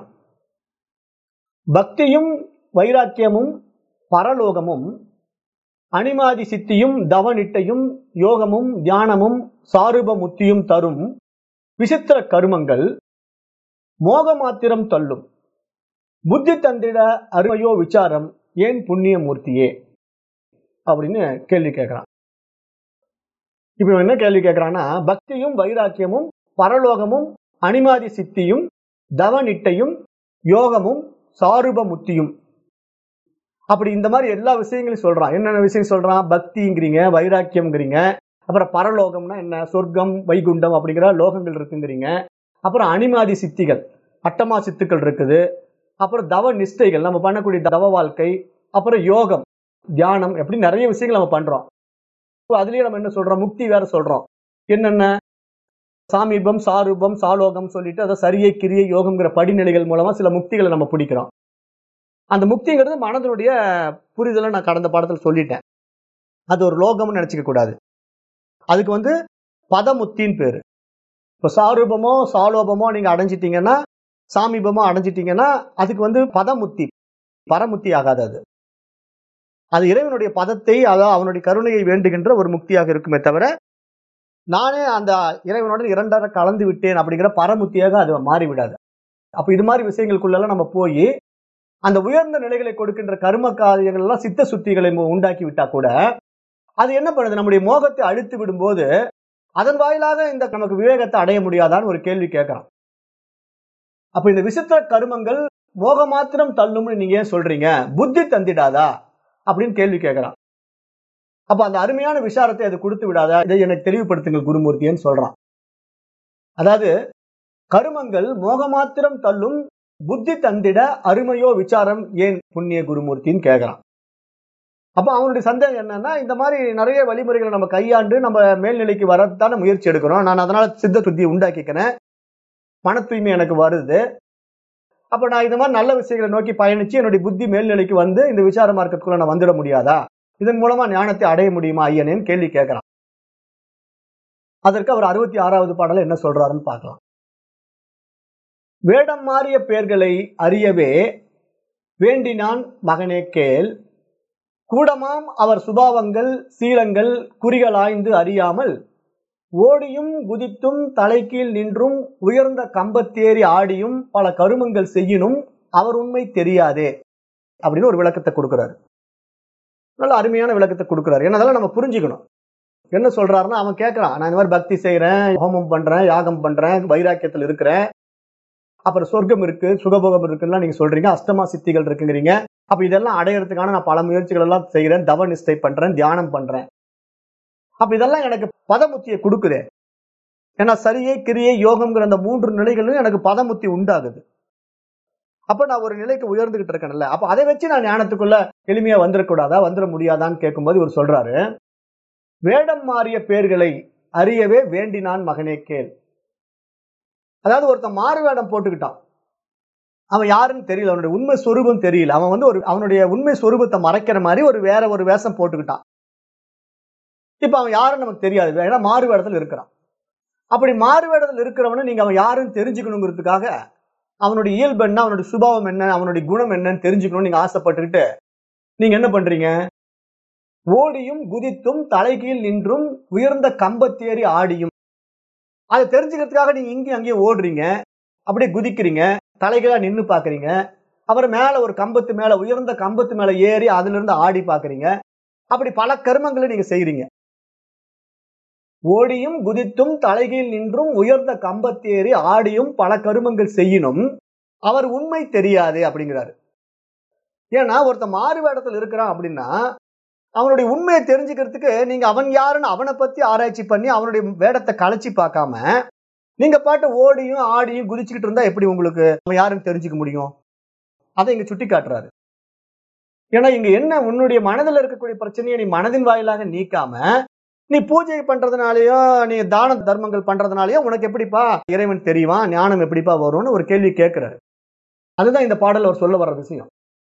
பக்தியும் வைராக்கியமும் பரலோகமும் அனிமாதி சித்தியும் தவநிட்டையும் யோகமும் தியானமும் சாரூப முத்தியும் தரும் விசித்திர கருமங்கள் மோகமாத்திரம் தள்ளும் புத்தி தந்திட அருமையோ விசாரம் ஏன் புண்ணிய மூர்த்தியே அப்படின்னு கேள்வி கேட்கிறான் இப்ப இவன் என்ன கேள்வி கேட்கிறான்னா பக்தியும் வைராக்கியமும் பரலோகமும் அனிமாதி சித்தியும் தவநிட்டையும் யோகமும் சாரூப முத்தியும் அப்படி இந்த மாதிரி எல்லா விஷயங்களையும் சொல்றான் என்னென்ன விஷயம் சொல்றான் பக்திங்கிறீங்க வைராக்கியம்ங்கிறீங்க அப்புறம் பரலோகம்னா என்ன சொர்க்கம் வைகுண்டம் அப்படிங்கிற லோகங்கள் இருக்குங்கிறீங்க அப்புறம் அனிமாதி சித்திகள் அட்டமா சித்துக்கள் இருக்குது அப்புறம் தவ நிஷ்டைகள் நம்ம பண்ணக்கூடிய தவ வாழ்க்கை அப்புறம் யோகம் தியானம் எப்படி நிறைய விஷயங்கள் நம்ம பண்றோம் அதுலயே நம்ம என்ன சொல்றோம் முக்தி வேற சொல்றோம் என்னென்ன சாமீபம் சாரூபம் சாலோகம் சொல்லிட்டு அதை சரியை கிரியை யோகம்ங்கிற படிநிலைகள் மூலமா சில முக்திகளை நம்ம பிடிக்கிறோம் அந்த முக்திங்கிறது மனதனுடைய புரிதலை நான் கடந்த பாடத்தில் சொல்லிட்டேன் அது ஒரு லோகம்னு நினைச்சுக்க கூடாது அதுக்கு வந்து பதமுத்தின்னு பேரு இப்போ சாரூபமோ சாலோபமோ நீங்க அடைஞ்சிட்டீங்கன்னா சாமீபமோ அடைஞ்சிட்டீங்கன்னா அதுக்கு வந்து பதமுத்தி பரமுத்தி ஆகாது அது அது இறைவனுடைய பதத்தை அதாவது அவனுடைய கருணையை வேண்டுகின்ற ஒரு முக்தியாக இருக்குமே தவிர நானே அந்த இறைவனுடன் இரண்டரை கலந்து விட்டேன் அப்படிங்கிற பரமுத்தியாக அது மாறிவிடாது அப்ப இது மாதிரி விஷயங்களுக்குள்ளெல்லாம் நம்ம போய் அந்த உயர்ந்த நிலைகளை கொடுக்கின்ற கர்ம காரியங்கள் எல்லாம் சித்த சுத்திகளை உண்டாக்கி விட்டா கூட அது என்ன பண்ணுது நம்முடைய மோகத்தை அழித்து விடும்போது அதன் வாயிலாக இந்த நமக்கு விவேகத்தை அடைய முடியாதான்னு ஒரு கேள்வி கேட்கறான் அப்ப இந்த விசித்திர கருமங்கள் மோக மாத்திரம் தள்ளும்னு நீங்க ஏன் சொல்றீங்க புத்தி தந்திடாதா அப்படின்னு கேள்வி கேட்கறான் அப்ப அந்த அருமையான விசாரத்தை அது கொடுத்து விடாதா இதை எனக்கு தெளிவுபடுத்துங்கள் குருமூர்த்தின்னு சொல்றான் அதாவது கருமங்கள் மோகமாத்திரம் தள்ளும் புத்தி தந்திட அருமையோ விசாரம் ஏன் புண்ணிய குருமூர்த்தின்னு கேட்கறான் அப்ப அவனுடைய சந்தேகம் என்னன்னா இந்த மாதிரி நிறைய வழிமுறைகளை நம்ம கையாண்டு நம்ம மேல்நிலைக்கு வரத்தான முயற்சி எடுக்கிறோம் நான் அதனால சித்த சுத்தியை உண்டாக்கிக்கிறேன் மன தூய்மை எனக்கு வருது அப்ப நான் இந்த மாதிரி நல்ல விஷயங்களை நோக்கி பயணிச்சு என்னுடைய புத்தி மேல்நிலைக்கு வந்து இந்த விசார மார்க்கத்துக்குள்ள நான் வந்துட முடியாதா இதன் மூலமா ஞானத்தை அடைய முடியுமா ஐயனேன்னு கேள்வி கேட்கிறான் அதற்கு அவர் அறுபத்தி ஆறாவது பாடல என்ன சொல்றாருன்னு பார்க்கலாம் வேடம் மாறிய பெயர்களை அறியவே வேண்டினான் மகனே கேள் கூடமாம் அவர் சுபாவங்கள் சீலங்கள் குறிகளாய்ந்து அறியாமல் ஓடியும் குதித்தும் தலைக்கீழ் நின்றும் உயர்ந்த கம்பத்தேறி ஆடியும் பல கருமங்கள் செய்யினும் அவர் உண்மை தெரியாதே அப்படின்னு ஒரு விளக்கத்தை கொடுக்கிறாரு நல்ல அருமையான விளக்கத்தை கொடுக்கிறாரு ஏன்னா அதெல்லாம் நம்ம புரிஞ்சுக்கணும் என்ன சொல்றாருன்னா அவன் கேட்கறான் நான் இந்த மாதிரி பக்தி செய்யறேன் ஹோமம் பண்றேன் யாகம் பண்றேன் வைராக்கியத்தில் இருக்கிறேன் அப்புறம் சொர்க்கம் இருக்கு சுகபோகம் இருக்குன்னா நீங்க சொல்றீங்க அஷ்டமா சித்திகள் இருக்குங்கிறீங்க அப்ப இதெல்லாம் அடையறதுக்கான நான் பல முயற்சிகள் எல்லாம் செய்யறேன் தவ நிஷ்டை பண்றேன் தியானம் பண்றேன் அப்ப இதெல்லாம் எனக்கு பதமுத்தியை கொடுக்குதே ஏன்னா சரியை கிரியை யோகம்ங்கிற அந்த மூன்று நிலைகளும் எனக்கு பதமுத்தி உண்டாகுது அப்ப நான் ஒரு நிலைக்கு உயர்ந்துகிட்டு இருக்கேன்ல அப்ப அதை வச்சு நான் ஞானத்துக்குள்ள எளிமையா வந்துடக்கூடாதா வந்துட முடியாதான்னு கேட்கும்போது இவர் சொல்றாரு வேடம் மாறிய பேர்களை அறியவே வேண்டினான் மகனே கேள் அதாவது ஒருத்தன் மாறு வேடம் போட்டுக்கிட்டான் அவன் யாருன்னு தெரியல அவனுடைய உண்மை சொரூபம் தெரியல அவன் வந்து ஒரு அவனுடைய உண்மை சொரூபத்தை மறைக்கிற மாதிரி ஒரு வேற ஒரு வேஷம் போட்டுக்கிட்டான் இப்ப அவன் யாருன்னு நமக்கு தெரியாது ஏன்னா மாறு வேடத்தில் இருக்கிறான் அப்படி மாறு வேடத்தில் இருக்கிறவன நீங்க அவன் யாருன்னு தெரிஞ்சுக்கணுங்கிறதுக்காக அவனுடைய இயல்பு என்ன அவனுடைய சுபாவம் என்ன அவனுடைய குணம் என்னன்னு தெரிஞ்சுக்கணும்னு நீங்க ஆசைப்பட்டுக்கிட்டு நீங்க என்ன பண்றீங்க ஓடியும் குதித்தும் தலைகீழ் நின்றும் உயர்ந்த கம்பத்தேறி ஆடியும் அதை தெரிஞ்சுக்கிறதுக்காக நீங்க இங்கேயும் அங்கேயும் ஓடுறீங்க அப்படியே குதிக்கிறீங்க தலைகீழா நின்று பாக்குறீங்க அவர் மேல ஒரு கம்பத்து மேல உயர்ந்த கம்பத்து மேல ஏறி அதுல இருந்து ஆடி பாக்குறீங்க அப்படி பல கர்மங்களை நீங்க செய்யறீங்க ஓடியும் குதித்தும் தலைகீழ் நின்றும் உயர்ந்த கம்பத்தேறி ஆடியும் பல கருமங்கள் செய்யணும் அவர் உண்மை தெரியாது அப்படிங்கிறாரு ஏன்னா ஒருத்த மாறு வேடத்தில் இருக்கிறான் அப்படின்னா அவனுடைய உண்மையை தெரிஞ்சுக்கிறதுக்கு நீங்க அவன் யாருன்னு அவனை பத்தி ஆராய்ச்சி பண்ணி அவனுடைய வேடத்தை கலைச்சி பார்க்காம நீங்க பாட்டு ஓடியும் ஆடியும் குதிச்சுக்கிட்டு இருந்தா எப்படி உங்களுக்கு அவன் யாருன்னு தெரிஞ்சுக்க முடியும் அதை இங்க சுட்டி காட்டுறாரு ஏன்னா இங்க என்ன உன்னுடைய மனதில் இருக்கக்கூடிய பிரச்சனையை நீ மனதின் வாயிலாக நீக்காம நீ பூஜை பண்றதுனாலயோ நீ தான தர்மங்கள் பண்றதுனாலயோ உனக்கு எப்படிப்பா இறைவன் தெரியுமா ஞானம் எப்படிப்பா வரும்னு ஒரு கேள்வி கேட்கிறாரு அதுதான் இந்த பாடல் அவர் சொல்ல வர்ற விஷயம்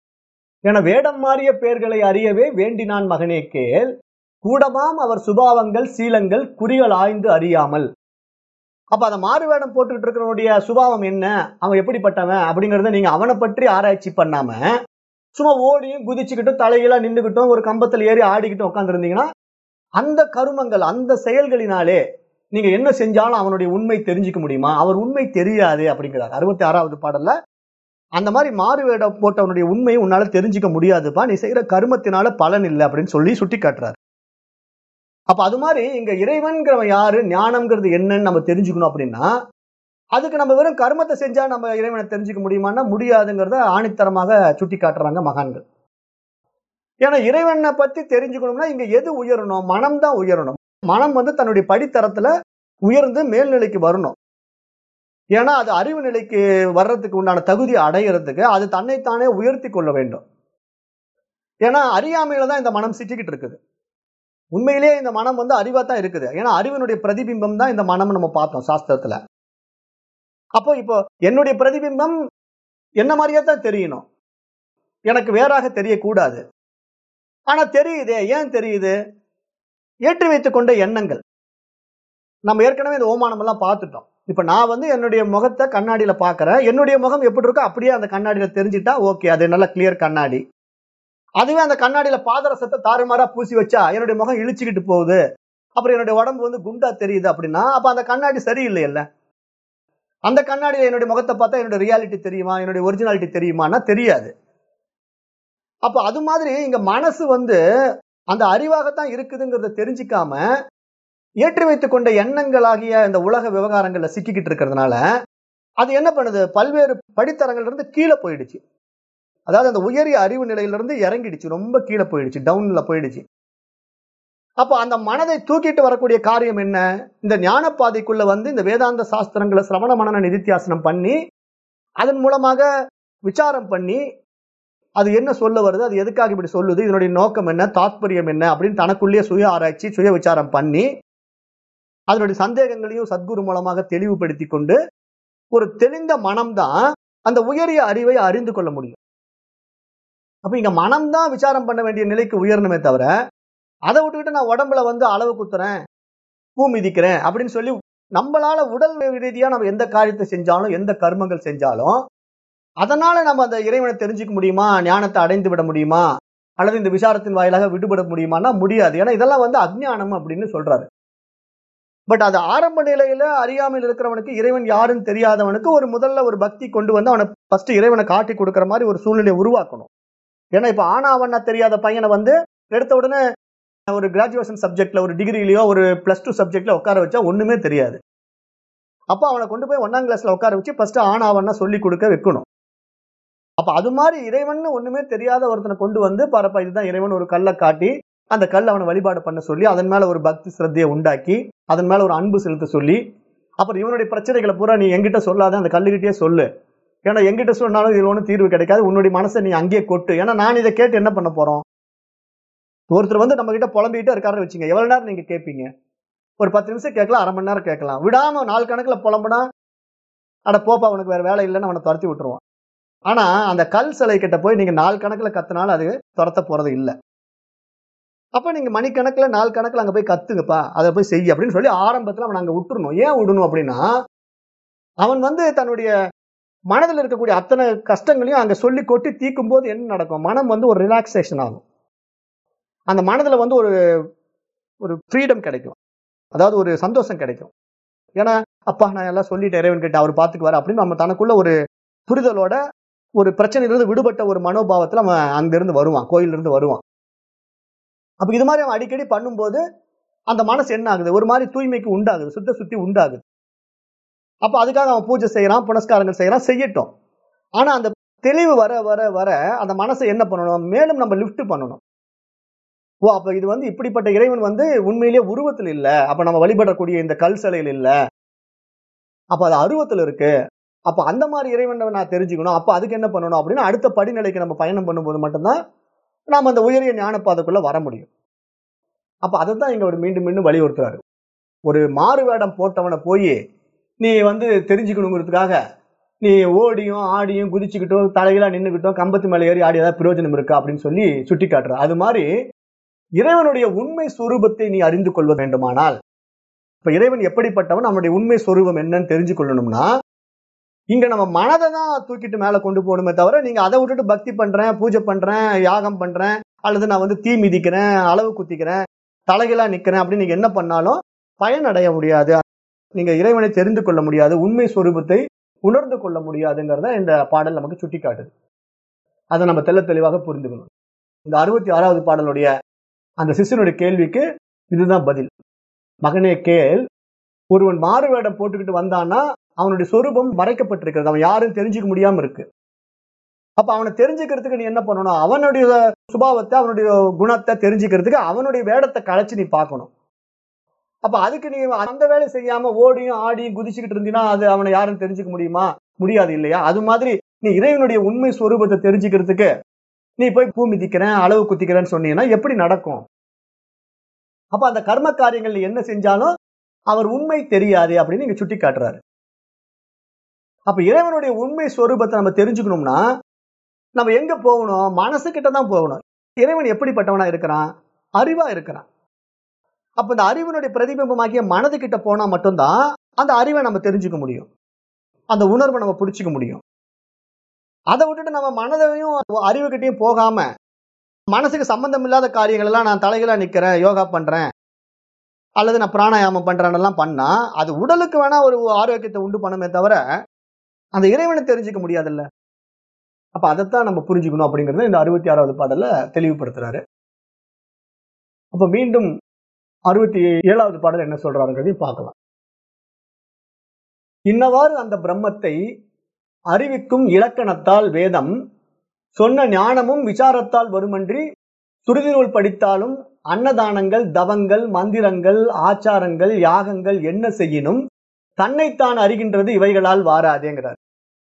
என வேடம் மாறிய பேர்களை அறியவே வேண்டினான் மகனே கேள் கூடமாம் அவர் சுபாவங்கள் சீலங்கள் குறிகள் ஆய்ந்து அறியாமல் அப்ப அந்த மாறு வேடம் போட்டுக்கிட்டு இருக்கிறவனுடைய சுபாவம் என்ன அவன் எப்படிப்பட்டவன் அப்படிங்கறத நீங்க அவனை பற்றி ஆராய்ச்சி பண்ணாம சும்மா ஓடியும் குதிச்சுக்கிட்டும் தலைகீழா நின்றுகிட்டும் ஒரு கம்பத்துல ஏறி ஆடிக்கிட்டும் உட்காந்துருந்தீங்கன்னா அந்த கருமங்கள் அந்த செயல்களினாலே நீங்க என்ன செஞ்சாலும் அவனுடைய உண்மை தெரிஞ்சுக்க முடியுமா அவர் உண்மை தெரியாது அப்படிங்கிறார் அறுபத்தி ஆறாவது பாடல்ல அந்த மாதிரி மாறு வேடம் போட்டவனுடைய உண்மையை உன்னால தெரிஞ்சுக்க முடியாதுப்பா நீ செய்யற கருமத்தினால பலன் இல்லை அப்படின்னு சொல்லி சுட்டி காட்டுறாரு அப்ப அது மாதிரி இங்க இறைவன்கிறவன் யாரு ஞானம்ங்கிறது என்னன்னு நம்ம தெரிஞ்சுக்கணும் அப்படின்னா அதுக்கு நம்ம வெறும் கர்மத்தை செஞ்சா நம்ம இறைவனை தெரிஞ்சுக்க முடியுமான்னா முடியாதுங்கிறத ஆணித்தரமாக சுட்டி காட்டுறாங்க மகான்கள் ஏன்னா இறைவனை பத்தி தெரிஞ்சுக்கணும்னா இங்க எது உயரணும் மனம் தான் உயரணும் மனம் வந்து தன்னுடைய படித்தரத்துல உயர்ந்து மேல்நிலைக்கு வரணும் ஏன்னா அது அறிவு நிலைக்கு வர்றதுக்கு உண்டான தகுதி அடையிறதுக்கு அது தன்னைத்தானே உயர்த்தி கொள்ள வேண்டும் ஏன்னா அறியாமையில தான் இந்த மனம் சிக்கிக்கிட்டு இருக்குது உண்மையிலேயே இந்த மனம் வந்து அறிவா தான் இருக்குது ஏன்னா அறிவினுடைய பிரதிபிம்பம் தான் இந்த மனம் நம்ம பார்த்தோம் சாஸ்திரத்துல அப்போ இப்போ என்னுடைய பிரதிபிம்பம் என்ன மாதிரியே தான் தெரியணும் எனக்கு வேறாக தெரியக்கூடாது ஆனா தெரியுதே ஏன் தெரியுது ஏற்றி வைத்துக் கொண்ட எண்ணங்கள் நம்ம ஏற்கனவே இந்த ஓமானம் எல்லாம் பார்த்துட்டோம் இப்ப நான் வந்து என்னுடைய முகத்தை கண்ணாடியில பாக்குறேன் என்னுடைய முகம் எப்படி இருக்கோ அப்படியே அந்த கண்ணாடியில தெரிஞ்சுட்டா ஓகே அது நல்ல கிளியர் கண்ணாடி அதுவே அந்த கண்ணாடியில பாதரசத்தை தாறுமாறா பூசி வச்சா என்னுடைய முகம் இழிச்சுக்கிட்டு போகுது அப்புறம் என்னுடைய உடம்பு வந்து குண்டா தெரியுது அப்படின்னா அப்ப அந்த கண்ணாடி சரியில்லைல்ல அந்த கண்ணாடியில என்னுடைய முகத்தை பார்த்தா என்னுடைய ரியாலிட்டி தெரியுமா என்னுடைய ஒரிஜினாலிட்டி தெரியுமான்னா தெரியாது அப்ப அது மாதிரி இங்க மனசு வந்து அந்த அறிவாகத்தான் இருக்குதுங்கிறத தெரிஞ்சுக்காம ஏற்றி வைத்துக் கொண்ட எண்ணங்களாகிய இந்த உலக விவகாரங்கள்ல சிக்கிக்கிட்டு இருக்கிறதுனால அது என்ன பண்ணுது பல்வேறு படித்தரங்கள்ல இருந்து கீழே போயிடுச்சு அதாவது அந்த உயரிய அறிவு நிலையிலிருந்து இறங்கிடுச்சு ரொம்ப கீழே போயிடுச்சு டவுன்ல போயிடுச்சு அப்போ அந்த மனதை தூக்கிட்டு வரக்கூடிய காரியம் என்ன இந்த ஞானப்பாதைக்குள்ள வந்து இந்த வேதாந்த சாஸ்திரங்களை சிரவண மனன நிதித்தியாசனம் பண்ணி அதன் மூலமாக விசாரம் பண்ணி அது என்ன சொல்ல வருது அது எதுக்காக இப்படி சொல்லுது இதனுடைய நோக்கம் என்ன தாத்பரியம் என்ன அப்படின்னு தனக்குள்ளேயே சுய ஆராய்ச்சி சுய விசாரம் பண்ணி அதனுடைய சந்தேகங்களையும் சத்குரு மூலமாக தெளிவுபடுத்தி கொண்டு ஒரு தெளிந்த மனம்தான் அந்த உயரிய அறிவை அறிந்து கொள்ள முடியும் அப்ப இங்க மனம்தான் விசாரம் பண்ண வேண்டிய நிலைக்கு உயரணுமே தவிர அதை விட்டுக்கிட்டு நான் உடம்புல வந்து அளவு குத்துறேன் பூ மிதிக்கிறேன் அப்படின்னு சொல்லி நம்மளால உடல் ரீதியா நம்ம எந்த காரியத்தை செஞ்சாலும் எந்த கர்மங்கள் செஞ்சாலும் அதனால நம்ம அந்த இறைவனை தெரிஞ்சுக்க முடியுமா ஞானத்தை அடைந்து விட முடியுமா அல்லது இந்த விசாரத்தின் வாயிலாக விடுபட முடியுமானா முடியாது ஏன்னா இதெல்லாம் வந்து அஜ்ஞானம் அப்படின்னு சொல்றாரு பட் அது ஆரம்ப நிலையில அறியாமல் இருக்கிறவனுக்கு இறைவன் யாருன்னு தெரியாதவனுக்கு ஒரு முதல்ல ஒரு பக்தி கொண்டு வந்து அவனை ஃபர்ஸ்ட் இறைவனை காட்டி கொடுக்குற மாதிரி ஒரு சூழ்நிலையை உருவாக்கணும் ஏன்னா இப்ப ஆனா அவனா தெரியாத பையனை வந்து எடுத்த உடனே ஒரு கிராஜுவேஷன் சப்ஜெக்ட்ல ஒரு டிகிரிலயோ ஒரு பிளஸ் டூ சப்ஜெக்ட்ல உட்கார வச்சா ஒண்ணுமே தெரியாது அப்ப அவனை கொண்டு போய் ஒன்னாம் கிளாஸ்ல உட்கார வச்சு ஃபர்ஸ்ட் ஆனாவன்னா சொல்லி கொடுக்க வைக்கணும் அப்ப அது மாதிரி இறைவன் ஒண்ணுமே தெரியாத ஒருத்தனை கொண்டு வந்து பரப்ப இதுதான் இறைவன் ஒரு கல்லை காட்டி அந்த கல் அவனை வழிபாடு பண்ண சொல்லி அதன் மேல ஒரு பக்தி சிரத்தையை உண்டாக்கி அதன் மேல ஒரு அன்பு செலுத்த சொல்லி அப்புறம் இவனுடைய பிரச்சனைகளை பூரா நீ எங்கிட்ட சொல்லாத அந்த கல்லுகிட்டே சொல்லு ஏன்னா எங்கிட்ட சொன்னாலும் இதுல ஒன்றும் தீர்வு கிடைக்காது உன்னுடைய மனசை நீ அங்கேயே கொட்டு ஏன்னா நான் இதை கேட்டு என்ன பண்ண போறோம் ஒருத்தர் வந்து நம்ம கிட்ட புலம்பிக்கிட்டே இருக்காருன்னு வச்சுங்க எவ்வளவு நேரம் நீங்க கேட்பீங்க ஒரு பத்து நிமிஷம் கேட்கலாம் அரை மணி நேரம் கேட்கலாம் விடாம நாள் கணக்குல புலம்புனா அட போப்பா அவனுக்கு வேற வேலை இல்லைன்னு அவனை துரத்தி விட்டுருவான் ஆனா அந்த கல் சிலை கிட்ட போய் நீங்க நாள் கணக்குல கத்துனாலும் அது துரத்த போறது இல்லை அப்ப நீங்க மணிக்கணக்குல நாள் கணக்குல அங்க போய் கத்துங்கப்பா அதை போய் செய் அப்படின்னு சொல்லி ஆரம்பத்துல அவன் அங்க விட்டுறணும் ஏன் விடணும் அப்படின்னா அவன் வந்து தன்னுடைய மனதில் இருக்கக்கூடிய அத்தனை கஷ்டங்களையும் அங்க சொல்லி கொட்டி தீக்கும் போது என்ன நடக்கும் மனம் வந்து ஒரு ரிலாக்ஸேஷன் ஆகும் அந்த மனதுல வந்து ஒரு ஒரு ஃப்ரீடம் கிடைக்கும் அதாவது ஒரு சந்தோஷம் கிடைக்கும் ஏன்னா அப்பா நான் எல்லாம் சொல்லிட்டேன் இறைவன் கிட்ட அவர் பாத்துக்குவாரு அப்படின்னு நம்ம தனக்குள்ள ஒரு புரிதலோட ஒரு பிரச்சனையிலிருந்து விடுபட்ட ஒரு மனோபாவத்துல அவன் அங்கிருந்து வருவான் கோயில்ல இருந்து வருவான் அப்ப இது மாதிரி அவன் அடிக்கடி பண்ணும்போது அந்த மனசு என்ன ஆகுது ஒரு மாதிரி தூய்மைக்கு உண்டாகுது சுத்த சுத்தி உண்டாகுது அப்ப அதுக்காக அவன் பூஜை செய்யறான் புனஸ்காரங்கள் செய்யறான் செய்யட்டும் ஆனா அந்த தெளிவு வர வர வர அந்த மனசை என்ன பண்ணணும் மேலும் நம்ம லிஃப்ட் பண்ணணும் ஓ அப்ப இது வந்து இப்படிப்பட்ட இறைவன் வந்து உண்மையிலேயே உருவத்தில் இல்ல அப்ப நம்ம வழிபடக்கூடிய இந்த கல் சிலையில் இல்ல அப்ப அது அருவத்தில் இருக்கு அப்ப அந்த மாதிரி இறைவனை நான் தெரிஞ்சுக்கணும் அப்ப அதுக்கு என்ன பண்ணணும் அப்படின்னு அடுத்த படிநிலைக்கு நம்ம பயணம் பண்ணும்போது மட்டும்தான் நாம அந்த உயரிய ஞானப்பாதைக்குள்ள வர முடியும் அப்ப அதை தான் இங்க அவர் மீண்டும் மீண்டும் வலியுறுத்துறாரு ஒரு மாறு வேடம் போட்டவனை போய் நீ வந்து தெரிஞ்சுக்கணுங்கிறதுக்காக நீ ஓடியும் ஆடியும் குதிச்சுக்கிட்டும் தலையில நின்றுக்கிட்டும் கம்பத்து மேலே ஏறி ஆடி ஏதாவது பிரயோஜனம் இருக்கா அப்படின்னு சொல்லி சுட்டி காட்டுற அது மாதிரி இறைவனுடைய உண்மை சுரூபத்தை நீ அறிந்து கொள்ள வேண்டுமானால் இப்ப இறைவன் எப்படிப்பட்டவன் நம்மளுடைய உண்மை சொரூபம் என்னன்னு தெரிஞ்சு கொள்ளணும்னா இங்க நம்ம மனதை தான் தூக்கிட்டு மேல கொண்டு போகணுமே தவிர நீங்க அதை விட்டுட்டு பக்தி பண்றேன் பூஜை பண்றேன் யாகம் பண்றேன் அல்லது நான் வந்து தீ மிதிக்கிறேன் அளவு குத்திக்கிறேன் தலைகளா நிக்கிறேன் அப்படின்னு நீங்க என்ன பண்ணாலும் பயன் அடைய முடியாது நீங்க இறைவனை தெரிந்து கொள்ள முடியாது உண்மை சொரூபத்தை உணர்ந்து கொள்ள முடியாதுங்கிறத இந்த பாடல் நமக்கு சுட்டி காட்டுது அதை நம்ம தெள்ள தெளிவாக புரிந்துக்கணும் இந்த அறுபத்தி ஆறாவது பாடலுடைய அந்த சிஷ்யனுடைய கேள்விக்கு இதுதான் பதில் மகனே கேள் ஒருவன் மாறு வேடம் போட்டுக்கிட்டு வந்தான்னா அவனுடைய சொரூபம் மறைக்கப்பட்டிருக்கிறது அவன் யாரும் தெரிஞ்சுக்க முடியாம இருக்கு அப்ப அவனை தெரிஞ்சுக்கிறதுக்கு நீ என்ன பண்ணணும் அவனுடைய சுபாவத்தை அவனுடைய குணத்தை தெரிஞ்சுக்கிறதுக்கு அவனுடைய வேடத்தை களைச்சு நீ பார்க்கணும் அப்ப அதுக்கு நீ அந்த வேலை செய்யாம ஓடியும் ஆடியும் குதிச்சுக்கிட்டு இருந்தீங்கன்னா அது அவனை யாரும் தெரிஞ்சுக்க முடியுமா முடியாது இல்லையா அது மாதிரி நீ இறைவனுடைய உண்மை ஸ்வரூபத்தை தெரிஞ்சுக்கிறதுக்கு நீ போய் பூ மிதிக்கிறேன் அளவு குத்திக்கிறேன்னு சொன்னீங்கன்னா எப்படி நடக்கும் அப்ப அந்த கர்ம காரியங்கள் என்ன செஞ்சாலும் அவர் உண்மை தெரியாது அப்படின்னு நீங்க சுட்டி காட்டுறாரு அப்ப இறைவனுடைய உண்மை ஸ்வரூபத்தை நம்ம தெரிஞ்சுக்கணும்னா நம்ம எங்க போகணும் மனசுக்கிட்ட தான் போகணும் இறைவன் எப்படிப்பட்டவனா இருக்கிறான் அறிவா இருக்கிறான் அப்ப இந்த அறிவினுடைய பிரதிபிம்பமாகிய மனதுகிட்ட போனா மட்டும்தான் அந்த அறிவை நம்ம தெரிஞ்சுக்க முடியும் அந்த உணர்வை நம்ம பிடிச்சிக்க முடியும் அதை விட்டுட்டு நம்ம மனதையும் அறிவுகிட்டையும் போகாம மனசுக்கு சம்பந்தம் இல்லாத காரியங்கள் எல்லாம் நான் தலைகளா நிக்கிறேன் யோகா பண்றேன் அல்லது நான் பிராணாயாமம் பண்றேன்னெல்லாம் பண்ணா அது உடலுக்கு வேணா ஒரு ஆரோக்கியத்தை உண்டு பண்ணுமே தவிர அந்த இறைவனை தெரிஞ்சுக்க முடியாதுல்ல அப்ப அதைத்தான் நம்ம புரிஞ்சுக்கணும் அப்படிங்கறத இந்த அறுபத்தி ஆறாவது பாடல்ல தெளிவுபடுத்துறாரு அப்ப மீண்டும் அறுபத்தி ஏழாவது பாடல் என்ன சொல்றாருங்கிறதையும் பார்க்கலாம் இன்னவாறு அந்த பிரம்மத்தை அறிவிக்கும் இலக்கணத்தால் வேதம் சொன்ன ஞானமும் விசாரத்தால் வருமன்றி சுருதி நூல் படித்தாலும் அன்னதானங்கள் தவங்கள் மந்திரங்கள் ஆச்சாரங்கள் யாகங்கள் என்ன செய்யினும் தன்னைத்தான் அறிகின்றது இவைகளால் வாராதேங்கிறார்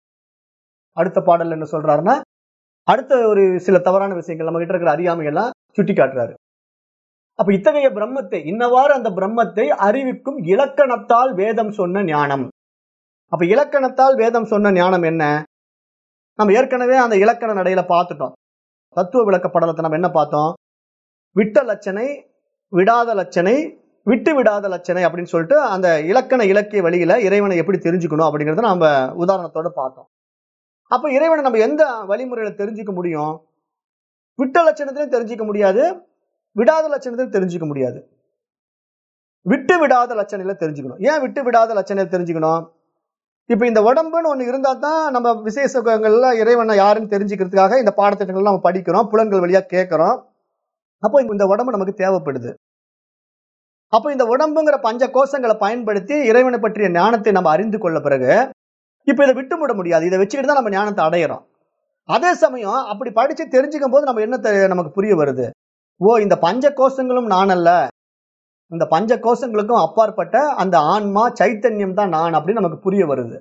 அடுத்த பாடல் என்ன சொல்றாருன்னா அடுத்த ஒரு சில தவறான விஷயங்கள் நம்ம கிட்ட இருக்கிற அறியாமைகள்லாம் சுட்டி காட்டுறாரு அப்ப இத்தகைய பிரம்மத்தை இன்னவாறு அந்த பிரம்மத்தை அறிவிக்கும் இலக்கணத்தால் வேதம் சொன்ன ஞானம் அப்ப இலக்கணத்தால் வேதம் சொன்ன ஞானம் என்ன நம்ம ஏற்கனவே அந்த இலக்கண நடையில பார்த்துட்டோம் தத்துவ விளக்க படலத்தை நம்ம என்ன பார்த்தோம் விட்ட லட்சணை விடாத லட்சணை விட்டு விடாத லட்சணை அப்படின்னு சொல்லிட்டு அந்த இலக்கண இலக்கிய வழியில இறைவனை எப்படி தெரிஞ்சுக்கணும் அப்படிங்கறத நம்ம உதாரணத்தோட பார்த்தோம் அப்ப இறைவனை நம்ம எந்த வழிமுறையில தெரிஞ்சுக்க முடியும் விட்ட லட்சணத்திலையும் தெரிஞ்சுக்க முடியாது விடாத லட்சணத்திலையும் தெரிஞ்சுக்க முடியாது விட்டு விடாத லட்சணையில தெரிஞ்சுக்கணும் ஏன் விட்டு விடாத லட்சணையில தெரிஞ்சுக்கணும் இப்ப இந்த உடம்புன்னு ஒண்ணு இருந்தா தான் நம்ம விசேஷங்கள்ல இறைவனை யாருன்னு தெரிஞ்சுக்கிறதுக்காக இந்த பாடத்திட்டங்கள் நம்ம படிக்கிறோம் புலன்கள் வழியா கேட்கிறோம் அப்போ இந்த உடம்பு நமக்கு தேவைப்படுது அப்போ இந்த உடம்புங்கிற பஞ்ச கோஷங்களை பயன்படுத்தி இறைவனை பற்றிய ஞானத்தை நம்ம அறிந்து கொள்ள பிறகு இப்ப இதை விட்டு விட முடியாது இதை வச்சுக்கிட்டு தான் நம்ம ஞானத்தை அடையிறோம் அதே சமயம் அப்படி படிச்சு தெரிஞ்சுக்கும் போது நம்ம என்ன தெ- நமக்கு புரிய வருது ஓ இந்த பஞ்ச கோஷங்களும் நான் அல்ல இந்த பஞ்ச கோஷங்களுக்கும் அப்பாற்பட்ட அந்த ஆன்மா சைத்தன்யம் தான் நான் அப்படின்னு நமக்கு புரிய வருது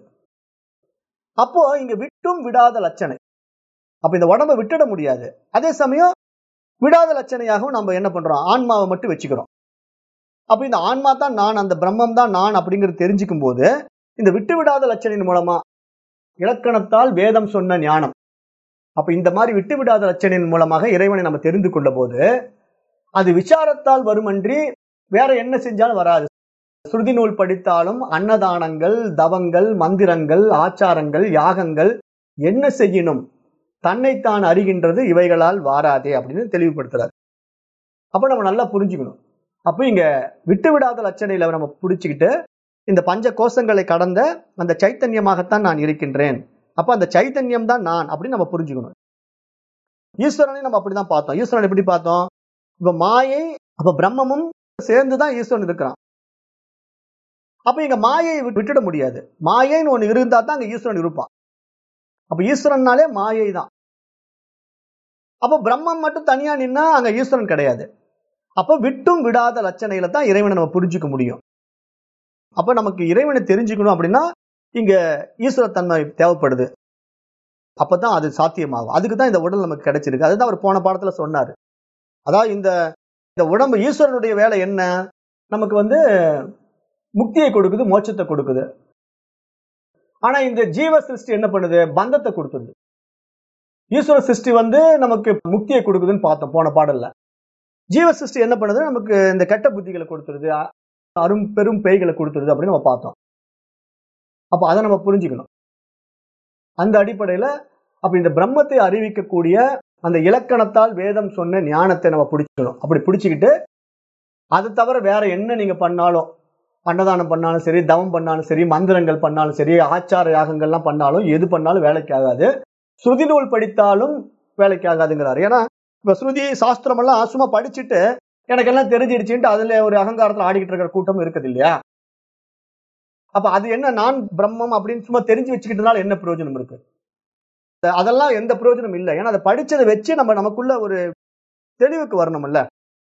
அப்போ இங்க விட்டும் விடாத லட்சணை அப்ப இந்த உடம்பை விட்டுட முடியாது அதே சமயம் விடாத லட்சணையாகவும் நம்ம என்ன பண்றோம் ஆன்மாவை மட்டும் வச்சுக்கிறோம் அப்ப இந்த ஆன்மா தான் நான் அந்த பிரம்மம் தான் நான் அப்படிங்கிறது தெரிஞ்சுக்கும் போது இந்த விட்டு விடாத லட்சணையின் மூலமா இலக்கணத்தால் வேதம் சொன்ன ஞானம் அப்ப இந்த மாதிரி விட்டு விடாத லட்சணையின் மூலமாக இறைவனை நம்ம தெரிந்து கொண்ட போது அது விசாரத்தால் வருமன்றி வேற என்ன செஞ்சாலும் வராது சுருதி நூல் படித்தாலும் அன்னதானங்கள் தவங்கள் மந்திரங்கள் ஆச்சாரங்கள் யாகங்கள் என்ன செய்யணும் தன்னைத்தான் அறிகின்றது இவைகளால் வாராதே அப்படின்னு தெளிவுபடுத்துறாரு அப்ப நம்ம நல்லா புரிஞ்சுக்கணும் அப்ப இங்க விட்டு விடாத லட்சணையில நம்ம புடிச்சுக்கிட்டு இந்த பஞ்ச கோஷங்களை கடந்த அந்த சைத்தன்யமாகத்தான் நான் இருக்கின்றேன் அப்ப அந்த சைத்தன்யம் தான் நான் அப்படின்னு நம்ம புரிஞ்சுக்கணும் ஈஸ்வரனையும் நம்ம அப்படிதான் பார்த்தோம் ஈஸ்வரன் எப்படி பார்த்தோம் இப்ப மாயை அப்ப பிரம்மமும் சேர்ந்துதான் ஈஸ்வரன் இருக்கிறான் அப்ப இங்க மாயையை விட்டு- விட்டுட முடியாது மாயைன்னு ஒண்ணு இருந்தா தான் அங்க ஈஸ்வரன் இருப்பான் அப்ப ஈஸ்வரன்னாலே மாயை தான் அப்ப பிரம்மம் மட்டும் தனியா நின்னா அங்க ஈஸ்வரன் கிடையாது அப்ப விட்டும் விடாத லட்சணையில தான் இறைவனை நம்ம புரிஞ்சுக்க முடியும் அப்ப நமக்கு இறைவனை தெரிஞ்சுக்கணும் அப்படின்னா இங்க ஈஸ்வரத்தன்மை தேவைப்படுது அப்பதான் அது சாத்தியமாகும் அதுக்கு தான் இந்த உடல் நமக்கு கிடைச்சிருக்கு அதுதான் அவர் போன பாடத்துல சொன்னாரு அதாவது இந்த இந்த உடம்பு ஈஸ்வரனுடைய வேலை என்ன நமக்கு வந்து முக்தியை கொடுக்குது மோட்சத்தை கொடுக்குது ஆனா இந்த ஜீவ சிருஷ்டி என்ன பண்ணுது பந்தத்தை கொடுத்துருது ஈஸ்வர சிருஷ்டி வந்து நமக்கு முக்தியை கொடுக்குதுன்னு பார்த்தோம் போன பாடல்ல ஜீவ சிருஷ்டி என்ன பண்ணுது நமக்கு இந்த கெட்ட புத்திகளை கொடுத்துருது அ- அரும் பெரும் பேய்களை கொடுத்துருது அப்படின்னு நம்ம பார்த்தோம் அப்ப அதை நம்ம புரிஞ்சுக்கணும் அந்த அடிப்படையில அப்ப இந்த பிரம்மத்தை அறிவிக்கக்கூடிய அந்த இலக்கணத்தால் வேதம் சொன்ன ஞானத்தை நம்ம பிடிச்சிக்கணும் அப்படி பிடிச்சிக்கிட்டு அது தவிர வேற என்ன நீங்க பண்ணாலும் அன்னதானம் பண்ணாலும் சரி தவம் பண்ணாலும் சரி மந்திரங்கள் பண்ணாலும் சரி ஆச்சார யாகங்கள்லாம் பண்ணாலும் எது பண்ணாலும் வேலைக்கு ஆகாது ஸ்ருதி நூல் படித்தாலும் வேலைக்கு ஆகாதுங்கிறாரு ஏன்னா இப்ப ஸ்ருதி சாஸ்திரம் எல்லாம் சும்மா படிச்சுட்டு எனக்கு எல்லாம் தெரிஞ்சிடுச்சுன்ட்டு அதுல ஒரு அகங்காரத்துல ஆடிக்கிட்டு இருக்கிற கூட்டம் இருக்குது இல்லையா அப்ப அது என்ன நான் பிரம்மம் அப்படின்னு சும்மா தெரிஞ்சு வச்சுக்கிட்டனால என்ன பிரயோஜனம் இருக்கு அத- அதெல்லாம் எந்த பிரயோஜனம் இல்லை ஏன்னா அதை படிச்சதை வச்சு நம்ம நமக்குள்ள ஒரு தெளிவுக்கு வரணும்ல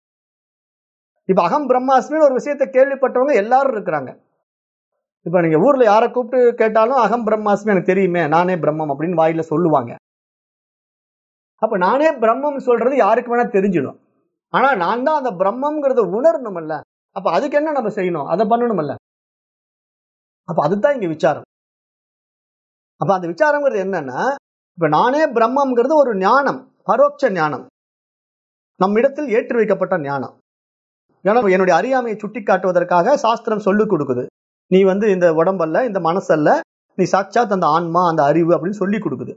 இப்ப அகம் பிரம்மாஸ்மின்னு ஒரு விஷயத்தை கேள்விப்பட்டவங்க எல்லாரும் இருக்கிறாங்க இப்ப நீங்க ஊர்ல யாரை கூப்பிட்டு கேட்டாலும் அகம் பிரம்மாஸ்மி எனக்கு தெரியுமே நானே பிரம்மம் அப்படின்னு வாயில சொல்லுவாங்க அப்ப நானே பிரம்மம் சொல்றது யாருக்கு வேணா தெரிஞ்சிடும் ஆனா நான் தான் அந்த பிரம்மம்ங்கிறத உணரணும்ல அப்ப அதுக்கு என்ன நம்ம செய்யணும் அதை பண்ணணும்ல அப்ப அதுதான் இங்க விசாரம் அப்ப அந்த விசாரம்ங்கிறது என்னன்னா இப்ப நானே பிரம்மம்ங்கிறது ஒரு ஞானம் பரோட்ச ஞானம் நம்மிடத்தில் ஏற்றி வைக்கப்பட்ட ஞானம் ஏன்னா என்னுடைய அறியாமையை சுட்டி காட்டுவதற்காக சாஸ்திரம் சொல்லிக் கொடுக்குது நீ வந்து இந்த உடம்பல்ல இந்த மனசல்ல நீ சாட்சாத் அந்த ஆன்மா அந்த அறிவு அப்படின்னு சொல்லி கொடுக்குது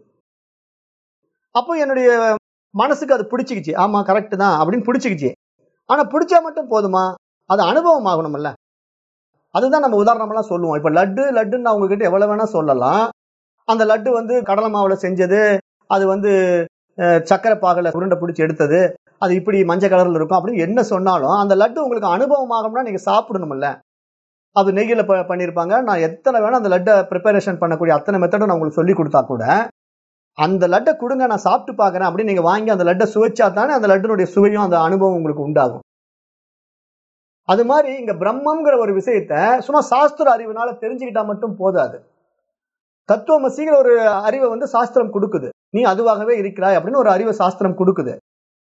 அப்போ என்னுடைய மனசுக்கு அது பிடிச்சிக்கிச்சு ஆமா கரெக்ட் தான் அப்படின்னு பிடிச்சிக்கிச்சு ஆனா பிடிச்சா மட்டும் போதுமா அது அனுபவம் ஆகணும்ல அதுதான் நம்ம உதாரணமெல்லாம் சொல்லுவோம் இப்ப லட்டு லட்டுன்னு அவங்க கிட்ட எவ்வளவு வேணா சொல்லலாம் அந்த லட்டு வந்து கடலை மாவுல செஞ்சது அது வந்து அஹ், சக்கரை பாகல உருண்டை பிடிச்சி எடுத்தது அது இப்படி மஞ்சள் கலர்ல இருக்கும் அப்படின்னு என்ன சொன்னாலும் அந்த லட்டு உங்களுக்கு அனுபவம் ஆகணும்னா நீங்க சாப்பிடணும்ல அது நெய்யில ப- பண்ணியிருப்பாங்க நான் எத்தனை வேணா அந்த லட்டை ப்ரிப்பரேஷன் பண்ணக்கூடிய அத்தனை மெத்தடும் நான் உங்களுக்கு சொல்லி கொடுத்தா கூட அந்த லட்டை கொடுங்க நான் சாப்பிட்டு பார்க்கறேன் அப்படின்னு நீங்க வாங்கி அந்த லட்டை சுவைச்சா தானே அந்த லட்டினுடைய சுவையும் அந்த அனுபவம் உங்களுக்கு உண்டாகும் அது மாதிரி இங்க பிரம்மம்ங்கிற ஒரு விஷயத்த சும்மா சாஸ்திர அறிவுனால தெரிஞ்சுக்கிட்டா மட்டும் போதாது தத்துவமசிங்கிற ஒரு அறிவை வந்து சாஸ்திரம் கொடுக்குது நீ அதுவாகவே இருக்கிறாய் அப்படின்னு ஒரு அறிவை சாஸ்திரம் கொடுக்குது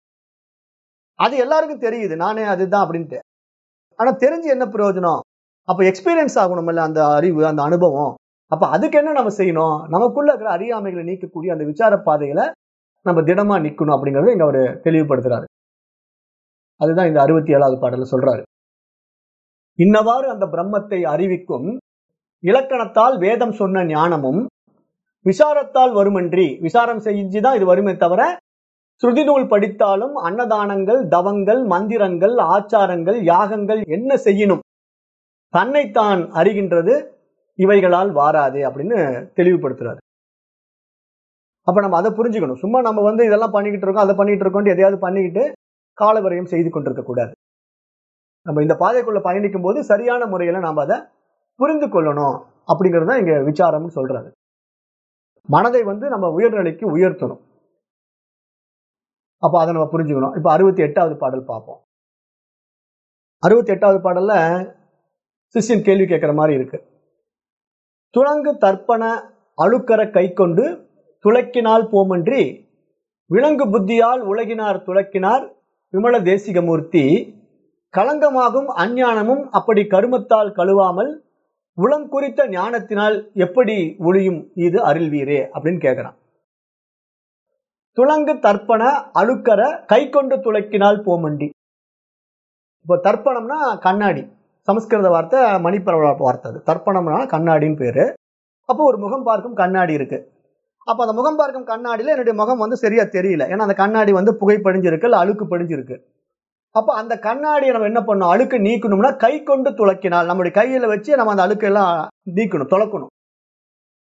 அது எல்லாருக்கும் தெரியுது நானே அதுதான் அப்படின்ட்டு ஆனா தெரிஞ்சு என்ன பிரயோஜனம் அப்ப எக்ஸ்பீரியன்ஸ் ஆகணும்ல அந்த அறிவு அந்த அனுபவம் அப்ப அதுக்கு என்ன நம்ம செய்யணும் நமக்குள்ள இருக்கிற அறியாமைகளை நீக்கக்கூடிய அந்த விசார பாதையில நம்ம திடமா நிக்கணும் அப்படிங்கறத இங்க அவரு தெளிவுபடுத்துறாரு அதுதான் இந்த அறுபத்தி ஏழாவது பாடல்ல சொல்றாரு இன்னவாறு அந்த பிரம்மத்தை அறிவிக்கும் இலக்கணத்தால் வேதம் சொன்ன ஞானமும் விசாரத்தால் வருமன்றி விசாரம் செஞ்சுதான் இது வருமே தவிர ஸ்ருதி நூல் படித்தாலும் அன்னதானங்கள் தவங்கள் மந்திரங்கள் ஆச்சாரங்கள் யாகங்கள் என்ன செய்யணும் தன்னைத்தான் அறிகின்றது இவைகளால் வாராது அப்படின்னு தெளிவுபடுத்துறாரு அப்ப நம்ம அதை புரிஞ்சுக்கணும் சும்மா நம்ம வந்து இதெல்லாம் பண்ணிக்கிட்டு இருக்கோம் அதை பண்ணிட்டு இருக்கோம் எதையாவது பண்ணிக்கிட்டு காலவரையும் செய்து கொண்டிருக்க கூடாது நம்ம இந்த பாதைக்குள்ள பயணிக்கும் போது சரியான முறையில நாம அதை புரிந்து கொள்ளணும் அப்படிங்கிறது தான் இங்க விசாரம்னு சொல்றாரு மனதை வந்து நம்ம உயர்நிலைக்கு உயர்த்தணும் அப்ப அதை நம்ம புரிஞ்சுக்கணும் இப்ப அறுபத்தி எட்டாவது பாடல் பார்ப்போம் அறுபத்தி எட்டாவது பாடல்ல சிஷ்யன் கேள்வி கேட்கிற மாதிரி இருக்கு துளங்கு தர்ப்பண அழுக்கர கை கொண்டு துளக்கினால் போமன்றி விலங்கு புத்தியால் உலகினார் துளக்கினார் விமல தேசிகமூர்த்தி களங்கமாகும் அஞ்ஞானமும் அப்படி கருமத்தால் கழுவாமல் உளம் குறித்த ஞானத்தினால் எப்படி ஒளியும் இது அருள்வீரே அப்படின்னு கேட்கிறான் துளங்கு தர்ப்பண அழுக்கர கை கொண்டு துளக்கினால் போமண்டி இப்போ தர்ப்பணம்னா கண்ணாடி சமஸ்கிருத வார்த்தை மணிப்பரவ வார்த்தை அது தர்ப்பணம்னா கண்ணாடின்னு பேரு அப்போ ஒரு முகம் பார்க்கும் கண்ணாடி இருக்கு அப்போ அந்த முகம் பார்க்கும் கண்ணாடியில என்னுடைய முகம் வந்து சரியா தெரியல ஏன்னா அந்த கண்ணாடி வந்து புகை படிஞ்சிருக்கு இல்ல அழுக்கு படிஞ்சிருக்கு அப்போ அந்த கண்ணாடியை நம்ம என்ன பண்ணணும் அழுக்கு நீக்கணும்னா கை கொண்டு துளக்கினால் நம்முடைய கையில வச்சு நம்ம அந்த அழுக்கெல்லாம் நீக்கணும் துளக்கணும்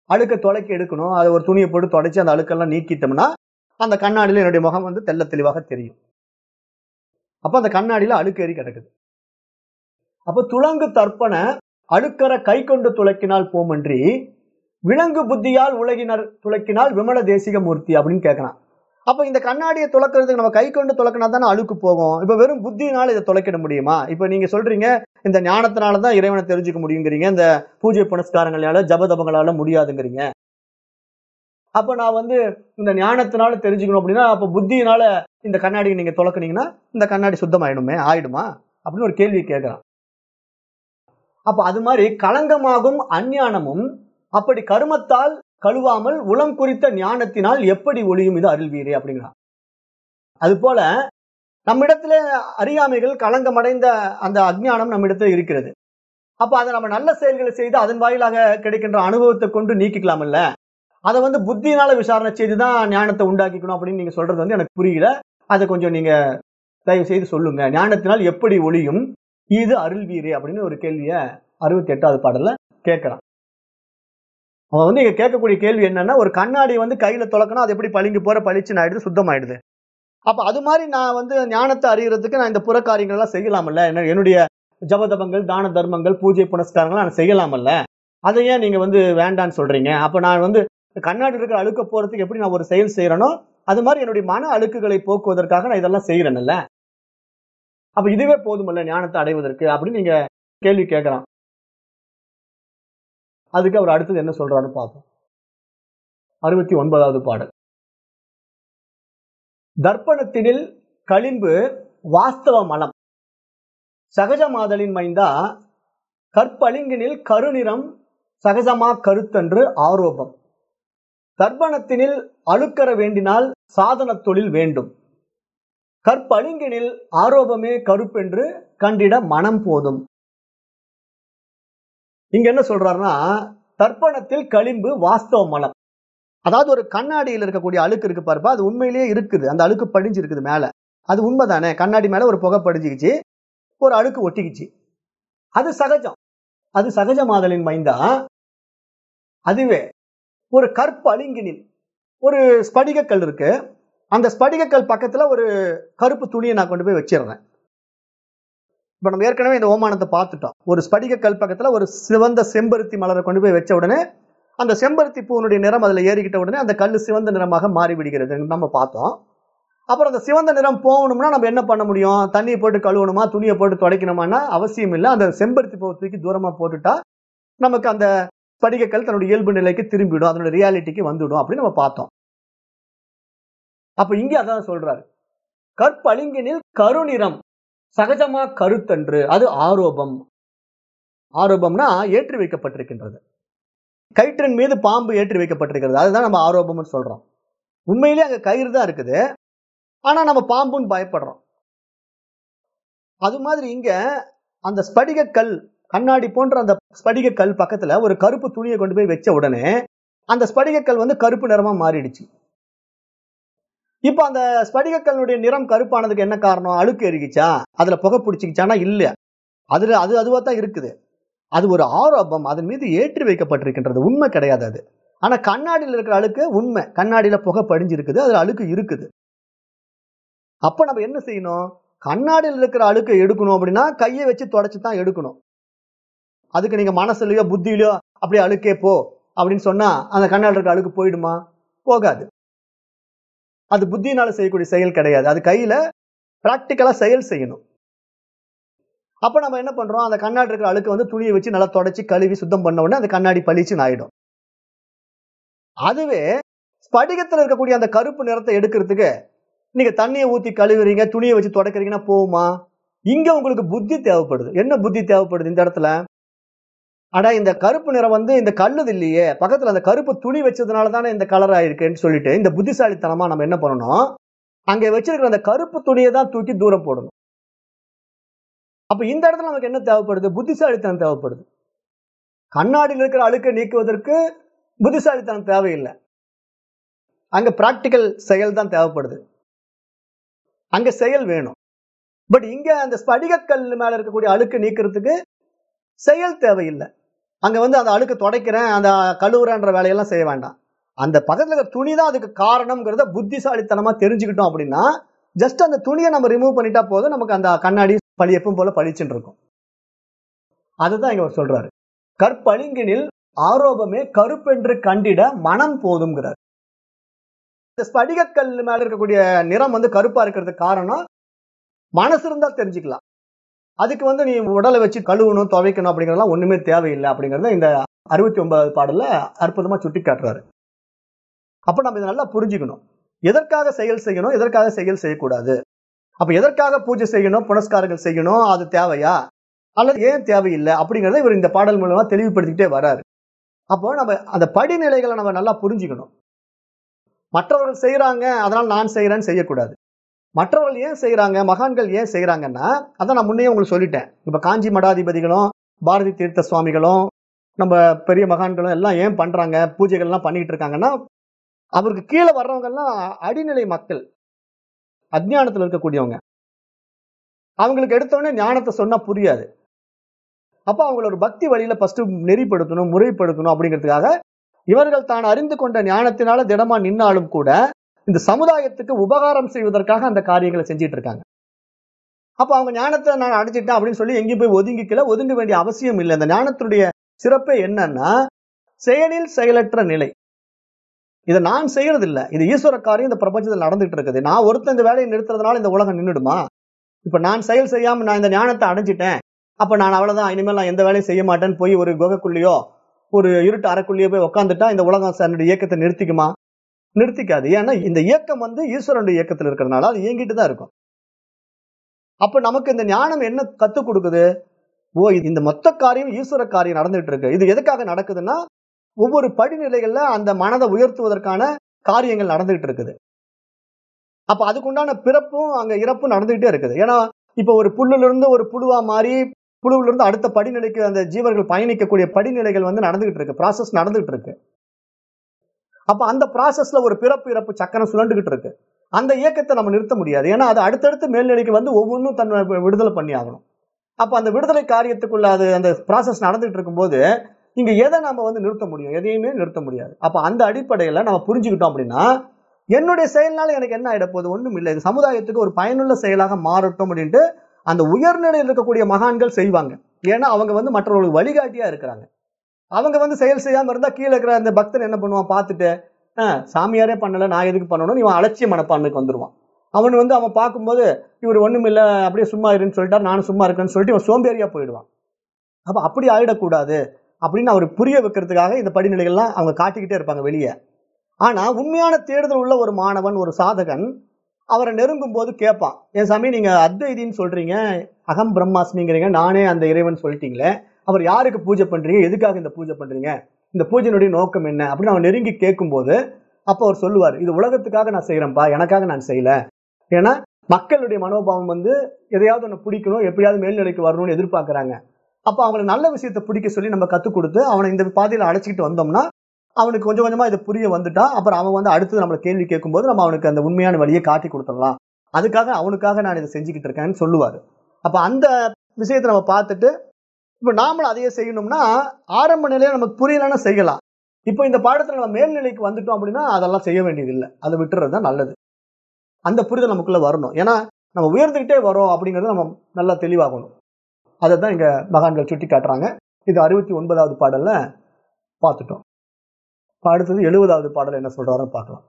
அழுக்க துளைக்கி எடுக்கணும் அதை ஒரு துணியை போட்டு துடைச்சி அந்த அழுக்கெல்லாம் நீக்கிட்டோம்னா அந்த கண்ணாடியில என்னுடைய முகம் வந்து தெள்ள தெளிவாக தெரியும் அப்ப அந்த கண்ணாடியில அழுக்கு ஏறி கிடக்குது அப்ப துளங்கு தர்ப்பண அழுக்கற கை கொண்டு துளைக்கினால் போமன்றி விலங்கு புத்தியால் உலகினர் துளைக்கினால் விமல தேசிக மூர்த்தி அப்படின்னு கேட்கறான் அப்ப இந்த கண்ணாடியை துளக்கிறதுக்கு நம்ம கை கொண்டு துளக்கினா தானே அழுக்கு போகும் இப்ப வெறும் புத்தியினால இதை துளைக்கிட முடியுமா இப்ப நீங்க சொல்றீங்க இந்த ஞானத்தினால தான் இறைவனை தெரிஞ்சுக்க முடியுங்கிறீங்க இந்த பூஜை புனஸ்காரங்களால ஜபதபங்களால முடியாதுங்கிறீங்க அப்ப நான் வந்து இந்த ஞானத்தினால தெரிஞ்சுக்கணும் அப்படின்னா அப்ப புத்தியினால இந்த கண்ணாடியை நீங்க துளக்குனீங்கன்னா இந்த கண்ணாடி சுத்தமாயிடுமே ஆயிடுமா அப்படின்னு ஒரு கேள்வி கேட்கிறான் அப்ப அது மாதிரி களங்கமாகும் அஞ்ஞானமும் அப்படி கருமத்தால் கழுவாமல் உளம் குறித்த ஞானத்தினால் எப்படி ஒளியும் இது அருள்வீரே அப்படிங்கிறான் அது போல நம்மிடத்துல அறியாமைகள் களங்கமடைந்த அந்த அஜ்ஞானம் நம்மிடத்துல இருக்கிறது அப்ப அதை நம்ம நல்ல செயல்களை செய்து அதன் வாயிலாக கிடைக்கின்ற அனுபவத்தை கொண்டு நீக்கிக்கலாம்ல அதை வந்து புத்தியினால விசாரணை செய்து தான் ஞானத்தை உண்டாக்கிக்கணும் அப்படின்னு நீங்க சொல்றது வந்து எனக்கு புரியல அதை கொஞ்சம் நீங்க தயவு செய்து சொல்லுங்க ஞானத்தினால் எப்படி ஒளியும் இது அருள்வீரே அப்படின்னு ஒரு கேள்விய அறுபத்தி எட்டாவது பாடல்ல கேட்கிறான் அவன் வந்து இங்க கேட்கக்கூடிய கேள்வி என்னன்னா ஒரு கண்ணாடி வந்து கையில தொலைக்கணும் அது எப்படி பளிங்கு போற பளிச்சுன்னு ஆயிடுது சுத்தமாயிடுது அப்ப அது மாதிரி நான் வந்து ஞானத்தை அறியறதுக்கு நான் இந்த புற காரியங்கள் எல்லாம் செய்யலாமல்ல என்ன- என்னுடைய ஜபதபங்கள் தான தர்மங்கள் பூஜை புனஸ்காரங்கள் நான் செய்யலாமல்ல அதை ஏன் நீங்க வந்து வேண்டான்னு சொல்றீங்க அப்ப நான் வந்து கண்ணாடி இருக்கிற அழுக்க போறதுக்கு எப்படி நான் ஒரு செயல் செய்யறனோ அது மாதிரி என்னுடைய மன அழுக்குகளை போக்குவதற்காக நான் இதெல்லாம் செய்யறேன்ல அப்ப இதுவே போதுமல்ல ஞானத்தை அடைவதற்கு அப்படின்னு நீங்க கேள்வி கேட்கலாம் அதுக்கு அவர் அடுத்தது என்ன சொல்றாருன்னு பார்ப்போம் அறுபத்தி ஒன்பதாவது பாடல் தர்ப்பணத்தினில் களிம்பு வாஸ்தவ மலம் சகஜமாதலின் மைந்தா கற்பளிங்கினில் கருநிறம் சகஜமா கருத்தன்று ஆரோபம் தர்ப்பணத்தினில் அழுக்கற வேண்டினால் சாதன தொழில் வேண்டும் கற்பளிங்கினில் ஆரோபமே கருப்பென்று கண்டிட மனம் போதும் இங்க என்ன சொல்றாருன்னா தர்ப்பணத்தில் களிம்பு வாஸ்தவ மலம் அதாவது ஒரு கண்ணாடியில் இருக்கக்கூடிய அழுக்கு இருக்கு பாருப்பா அது உண்மையிலேயே இருக்குது அந்த அழுக்கு படிஞ்சு இருக்குது மேல அது உண்மைதானே கண்ணாடி மேல ஒரு புகை படிஞ்சுக்கிச்சு ஒரு அழுக்கு ஒட்டிக்கிச்சு அது சகஜம் அது சகஜமாதலின் மைந்தா அதுவே ஒரு கற்பு அலிங்கினில் ஒரு ஸ்படிகக்கல் இருக்கு அந்த ஸ்படிகக்கல் பக்கத்துல ஒரு கருப்பு துணியை நான் கொண்டு போய் வச்சிடுறேன் இப்ப நம்ம ஏற்கனவே இந்த ஓமானத்தை பார்த்துட்டோம் ஒரு ஸ்படிக கல் பக்கத்துல ஒரு சிவந்த செம்பருத்தி மலரை கொண்டு போய் வச்ச உடனே அந்த செம்பருத்தி பூனுடைய நிறம் அதுல ஏறிக்கிட்ட உடனே அந்த கல் சிவந்த நிறமாக மாறி விடுகிறது நம்ம பார்த்தோம் அப்புறம் அந்த சிவந்த நிறம் போகணும்னா நம்ம என்ன பண்ண முடியும் தண்ணியை போட்டு கழுவணுமா துணியை போட்டு துடைக்கணுமானா அவசியம் இல்லை அந்த செம்பருத்தி பூவை தூக்கி தூரமா போட்டுட்டா நமக்கு அந்த ஸ்படிகக்கல் தன்னுடைய இயல்பு நிலைக்கு திரும்பிடும் அதனுடைய ரியாலிட்டிக்கு வந்துடும் அப்படின்னு நம்ம பார்த்தோம் அப்ப இங்கே அதான் சொல்றாரு கற்பளிங்கினில் கருநிறம் சகஜமா கருத்தன்று அது ஆரோபம் ஆரோபம்னா ஏற்றி வைக்கப்பட்டிருக்கின்றது கயிற்றின் மீது பாம்பு ஏற்றி வைக்கப்பட்டிருக்கிறது அதுதான் நம்ம ஆரோபம்னு சொல்றோம் உண்மையிலேயே அங்க கயிறு தான் இருக்குது ஆனா நம்ம பாம்புன்னு பயப்படுறோம் அது மாதிரி இங்க அந்த ஸ்படிக கல் கண்ணாடி போன்ற அந்த ஸ்படிக கல் பக்கத்துல ஒரு கருப்பு துணியை கொண்டு போய் வச்ச உடனே அந்த ஸ்படிக கல் வந்து கருப்பு நிறமா மாறிடுச்சு இப்ப அந்த ஸ்படிகக்கல்லுடைய நிறம் கருப்பானதுக்கு என்ன காரணம் அழுக்கு எரிக்கிச்சா அதுல புகை பிடிச்சிக்கிச்சானா இல்ல அதுல அது அதுவா தான் இருக்குது அது ஒரு ஆரோபம் அதன் மீது ஏற்றி வைக்கப்பட்டிருக்கின்றது உண்மை கிடையாது அது ஆனா கண்ணாடியில் இருக்கிற அழுக்கு உண்மை கண்ணாடியில புகை படிஞ்சிருக்குது அதுல அழுக்கு இருக்குது அப்ப நம்ம என்ன செய்யணும் கண்ணாடியில் இருக்கிற அழுக்கை எடுக்கணும் அப்படின்னா கையை வச்சு தொடச்சு தான் எடுக்கணும் அதுக்கு நீங்க மனசுலயோ புத்தியிலயோ அப்படியே அழுக்கே போ அப்படின்னு சொன்னா அந்த கண்ணாடியில் இருக்கிற அழுக்கு போயிடுமா போகாது அது புத்தியினால செய்யக்கூடிய செயல் கிடையாது அது கையில பிராக்டிக்கலா செயல் செய்யணும் அப்ப நம்ம என்ன பண்றோம் அந்த கண்ணாடி இருக்கிற அழுக்கு வந்து துணியை வச்சு நல்லா தொடச்சி கழுவி சுத்தம் பண்ண உடனே அந்த கண்ணாடி பளிச்சுன்னு ஆயிடும் அதுவே ஸ்படிகத்துல இருக்கக்கூடிய அந்த கருப்பு நிறத்தை எடுக்கிறதுக்கு நீங்க தண்ணியை ஊத்தி கழுவுறீங்க துணியை வச்சு தொடக்கிறீங்கன்னா போகுமா இங்க உங்களுக்கு புத்தி தேவைப்படுது என்ன புத்தி தேவைப்படுது இந்த இடத்துல அட இந்த கருப்பு நிறம் வந்து இந்த கல்லுது இல்லையே பக்கத்துல அந்த கருப்பு துணி வச்சதுனால தானே இந்த கலர் ஆயிருக்குன்னு சொல்லிட்டு இந்த புத்திசாலித்தனமா நம்ம என்ன பண்ணணும் அங்க வச்சிருக்கிற அந்த கருப்பு துணியை தான் தூக்கி தூரம் போடணும் அப்ப இந்த இடத்துல நமக்கு என்ன தேவைப்படுது புத்திசாலித்தனம் தேவைப்படுது கண்ணாடியில் இருக்கிற அழுக்கை நீக்குவதற்கு புத்திசாலித்தனம் தேவையில்லை அங்க பிராக்டிக்கல் செயல் தான் தேவைப்படுது அங்க செயல் வேணும் பட் இங்க அந்த ஸ்படிகக்கல் மேல இருக்கக்கூடிய அழுக்கு நீக்கிறதுக்கு செயல் தேவையில்லை அங்க வந்து அந்த அழுக்கு துடைக்கிறேன் அந்த கழுவுறன்ற வேலையெல்லாம் செய்ய வேண்டாம் அந்த பக்கத்துல இருக்கிற துணி தான் அதுக்கு காரணம்ங்கிறத புத்திசாலித்தனமா தெரிஞ்சுக்கிட்டோம் அப்படின்னா ஜஸ்ட் அந்த துணியை நம்ம ரிமூவ் பண்ணிட்டா போதும் நமக்கு அந்த கண்ணாடி பழி எப்பவும் போல பளிச்சுன்னு இருக்கும் அதுதான் இங்க அவர் சொல்றாரு கற்பளிங்கினில் ஆரோபமே கருப்பென்று கண்டிட மனம் போதுங்கிறார் இந்த ஸ்படிகக்கல் மேல இருக்கக்கூடிய நிறம் வந்து கருப்பா இருக்கிறதுக்கு காரணம் மனசு இருந்தா தெரிஞ்சுக்கலாம் அதுக்கு வந்து நீ உடலை வச்சு கழுவணும் துவைக்கணும் அப்படிங்கறதெல்லாம் ஒண்ணுமே தேவையில்லை அப்படிங்கறத இந்த அறுபத்தி ஒன்பதாவது பாடல்ல அற்புதமா சுட்டி காட்டுறாரு அப்ப நம்ம இதை நல்லா புரிஞ்சுக்கணும் எதற்காக செயல் செய்யணும் எதற்காக செயல் செய்யக்கூடாது அப்ப எதற்காக பூஜை செய்யணும் புனஸ்காரங்கள் செய்யணும் அது தேவையா அல்லது ஏன் தேவையில்லை அப்படிங்கறத இவர் இந்த பாடல் மூலமா தெளிவுபடுத்திக்கிட்டே வராரு அப்போ நம்ம அந்த படிநிலைகளை நம்ம நல்லா புரிஞ்சுக்கணும் மற்றவர்கள் செய்யறாங்க அதனால நான் செய்யறேன்னு செய்யக்கூடாது மற்றவர்கள் ஏன் செய்யறாங்க மகான்கள் ஏன் செய்யறாங்கன்னா அதான் நான் முன்னே உங்களுக்கு சொல்லிட்டேன் இப்ப காஞ்சி மடாதிபதிகளும் பாரதி தீர்த்த சுவாமிகளும் நம்ம பெரிய மகான்களும் எல்லாம் ஏன் பண்றாங்க பூஜைகள் எல்லாம் பண்ணிட்டு இருக்காங்கன்னா அவருக்கு கீழே வர்றவங்க எல்லாம் அடிநிலை மக்கள் அஜ்ஞானத்துல இருக்கக்கூடியவங்க அவங்களுக்கு எடுத்தோடனே ஞானத்தை சொன்னா புரியாது அப்ப அவங்கள ஒரு பக்தி வழியில ஃபர்ஸ்ட் நெறிப்படுத்தணும் முறைப்படுத்தணும் அப்படிங்கிறதுக்காக இவர்கள் தான் அறிந்து கொண்ட ஞானத்தினால திடமா நின்னாலும் கூட இந்த சமுதாயத்துக்கு உபகாரம் செய்வதற்காக அந்த காரியங்களை செஞ்சிட்டு இருக்காங்க அப்ப அவங்க ஞானத்தை நான் அடைச்சிட்டேன் அப்படின்னு சொல்லி எங்கேயும் போய் ஒதுங்கிக்கல ஒதுங்க வேண்டிய அவசியம் இல்லை இந்த ஞானத்தினுடைய சிறப்பே என்னன்னா செயலில் செயலற்ற நிலை இதை நான் செய்யறது இல்ல இது ஈஸ்வர காரியம் இந்த பிரபஞ்சத்தில் நடந்துட்டு இருக்குது நான் ஒருத்தன் இந்த வேலையை நிறுத்துறதுனால இந்த உலகம் நின்றுடுமா இப்ப நான் செயல் செய்யாம நான் இந்த ஞானத்தை அடைஞ்சிட்டேன் அப்ப நான் அவ்வளவுதான் இனிமேல் நான் எந்த வேலையும் செய்ய மாட்டேன்னு போய் ஒரு குகைக்குள்ளேயோ ஒரு இருட்டு அறைக்குள்ளேயோ போய் உட்காந்துட்டா இந்த உலகம் தன்னுடைய இயக்கத்தை நிறுத்திக்குமா நிறுத்திக்காது ஏன்னா இந்த இயக்கம் வந்து ஈஸ்வரனுடைய இயக்கத்தில் இருக்கிறதுனால அது இயங்கிட்டு தான் இருக்கும் அப்ப நமக்கு இந்த ஞானம் என்ன கத்துக் கொடுக்குது ஓ இது இந்த மொத்த காரியம் ஈஸ்வர காரியம் நடந்துட்டு இருக்கு இது எதுக்காக நடக்குதுன்னா ஒவ்வொரு படிநிலைகள்ல அந்த மனதை உயர்த்துவதற்கான காரியங்கள் நடந்துகிட்டு இருக்குது அப்ப அதுக்குண்டான பிறப்பும் அங்க இறப்பும் நடந்துகிட்டே இருக்குது ஏன்னா இப்ப ஒரு புல்லுல இருந்து ஒரு புழுவா மாறி புழுவில இருந்து அடுத்த படிநிலைக்கு அந்த ஜீவர்கள் பயணிக்கக்கூடிய படிநிலைகள் வந்து நடந்துகிட்டு இருக்கு ப்ராசஸ் நடந்துகிட்டு இருக்கு அப்ப அந்த ப்ராசஸ்ல ஒரு பிறப்பு இறப்பு சக்கரம் சுழண்டுகிட்டு இருக்கு அந்த இயக்கத்தை நம்ம நிறுத்த முடியாது ஏன்னா அது அடுத்தடுத்து மேல்நிலைக்கு வந்து ஒவ்வொன்றும் தன்னை விடுதலை பண்ணி ஆகணும் அப்ப அந்த விடுதலை காரியத்துக்குள்ள அது அந்த ப்ராசஸ் நடந்துகிட்டு இருக்கும்போது இங்க எதை நம்ம வந்து நிறுத்த முடியும் எதையுமே நிறுத்த முடியாது அப்ப அந்த அடிப்படையில நம்ம புரிஞ்சுக்கிட்டோம் அப்படின்னா என்னுடைய செயல்னால எனக்கு என்ன ஆயிட போகுது ஒண்ணும் இல்லை இது சமுதாயத்துக்கு ஒரு பயனுள்ள செயலாக மாறட்டும் அப்படின்ட்டு அந்த உயர்நிலையில் இருக்கக்கூடிய மகான்கள் செய்வாங்க ஏன்னா அவங்க வந்து மற்றவர்களுக்கு வழிகாட்டியா இருக்கிறாங்க அவங்க வந்து செயல் செய்யாம இருந்தா கீழே இருக்கிற அந்த பக்தன் என்ன பண்ணுவான் பார்த்துட்டு "ஆஹ், சாமியாரே பண்ணல நான் எதுக்கு பண்ணணும் இவன் அலட்சிய மனப்பான்மைக்கு வந்துருவான் அவன் வந்து அவன் பார்க்கும்போது இவர் ஒண்ணும் இல்ல அப்படியே சும்மா இருன்னு சொல்லிட்டா நானும் சும்மா இருக்கேன்னு சொல்லிட்டு இவன் சோம்பேறியா போயிடுவான் அப்ப அப்படி ஆயிடக்கூடாது அப்படின்னு அவர் புரிய வைக்கிறதுக்காக இந்த படிநிலைகள்லாம் அவங்க காட்டிக்கிட்டே இருப்பாங்க வெளியே ஆனா உண்மையான தேடுதல் உள்ள ஒரு மாணவன் ஒரு சாதகன் அவரை நெருங்கும் போது கேட்பான் என் சாமி நீங்க அத்வைதின்னு சொல்றீங்க அகம் பிரம்மாஸ்மிங்கிறீங்க நானே அந்த இறைவன் சொல்லிட்டீங்களே அவர் யாருக்கு பூஜை பண்றீங்க எதுக்காக இந்த பூஜை பண்றீங்க இந்த பூஜையினுடைய நோக்கம் என்ன அப்படின்னு அவன் நெருங்கி கேட்கும்போது அப்போ அவர் சொல்லுவார் இது உலகத்துக்காக நான் செய்யறேன்ப்பா எனக்காக நான் செய்யல ஏன்னா மக்களுடைய மனோபாவம் வந்து எதையாவது ஒன்று பிடிக்கணும் எப்படியாவது மேல்நிலைக்கு வரணும்னு எதிர்பார்க்கறாங்க அப்போ அவங்களை நல்ல விஷயத்தை பிடிக்க சொல்லி நம்ம கற்றுக் கொடுத்து அவனை இந்த பாதையில் அழைச்சிக்கிட்டு வந்தோம்னா அவனுக்கு கொஞ்சம் கொஞ்சமா இது புரிய வந்துட்டா அப்புறம் அவன் வந்து அடுத்தது நம்மளை கேள்வி கேட்கும்போது நம்ம அவனுக்கு அந்த உண்மையான வழியை காட்டி கொடுத்துடலாம் அதுக்காக அவனுக்காக நான் இதை செஞ்சுக்கிட்டு இருக்கேன்னு சொல்லுவார் அப்ப அந்த விஷயத்தை நம்ம பார்த்துட்டு இப்ப நாமளும் அதையே செய்யணும்னா ஆரம்ப நிலையில நமக்கு புரியலன்னா செய்யலாம் இப்போ இந்த பாடத்துல நம்ம மேல்நிலைக்கு வந்துட்டோம் அப்படின்னா அதெல்லாம் செய்ய வேண்டியது இல்லை அதை விட்டுறது தான் நல்லது அந்த புரிதல் நமக்குள்ள வரணும் ஏன்னா நம்ம உயர்ந்துகிட்டே வரோம் அப்படிங்கறது நம்ம நல்லா தெளிவாகணும் அதை தான் இங்க மகான்கள் சுட்டி காட்டுறாங்க இது அறுபத்தி ஒன்பதாவது பாடல்ல பார்த்துட்டோம் இப்ப அடுத்தது எழுபதாவது பாடல் என்ன சொல்றாருன்னு பார்க்கலாம்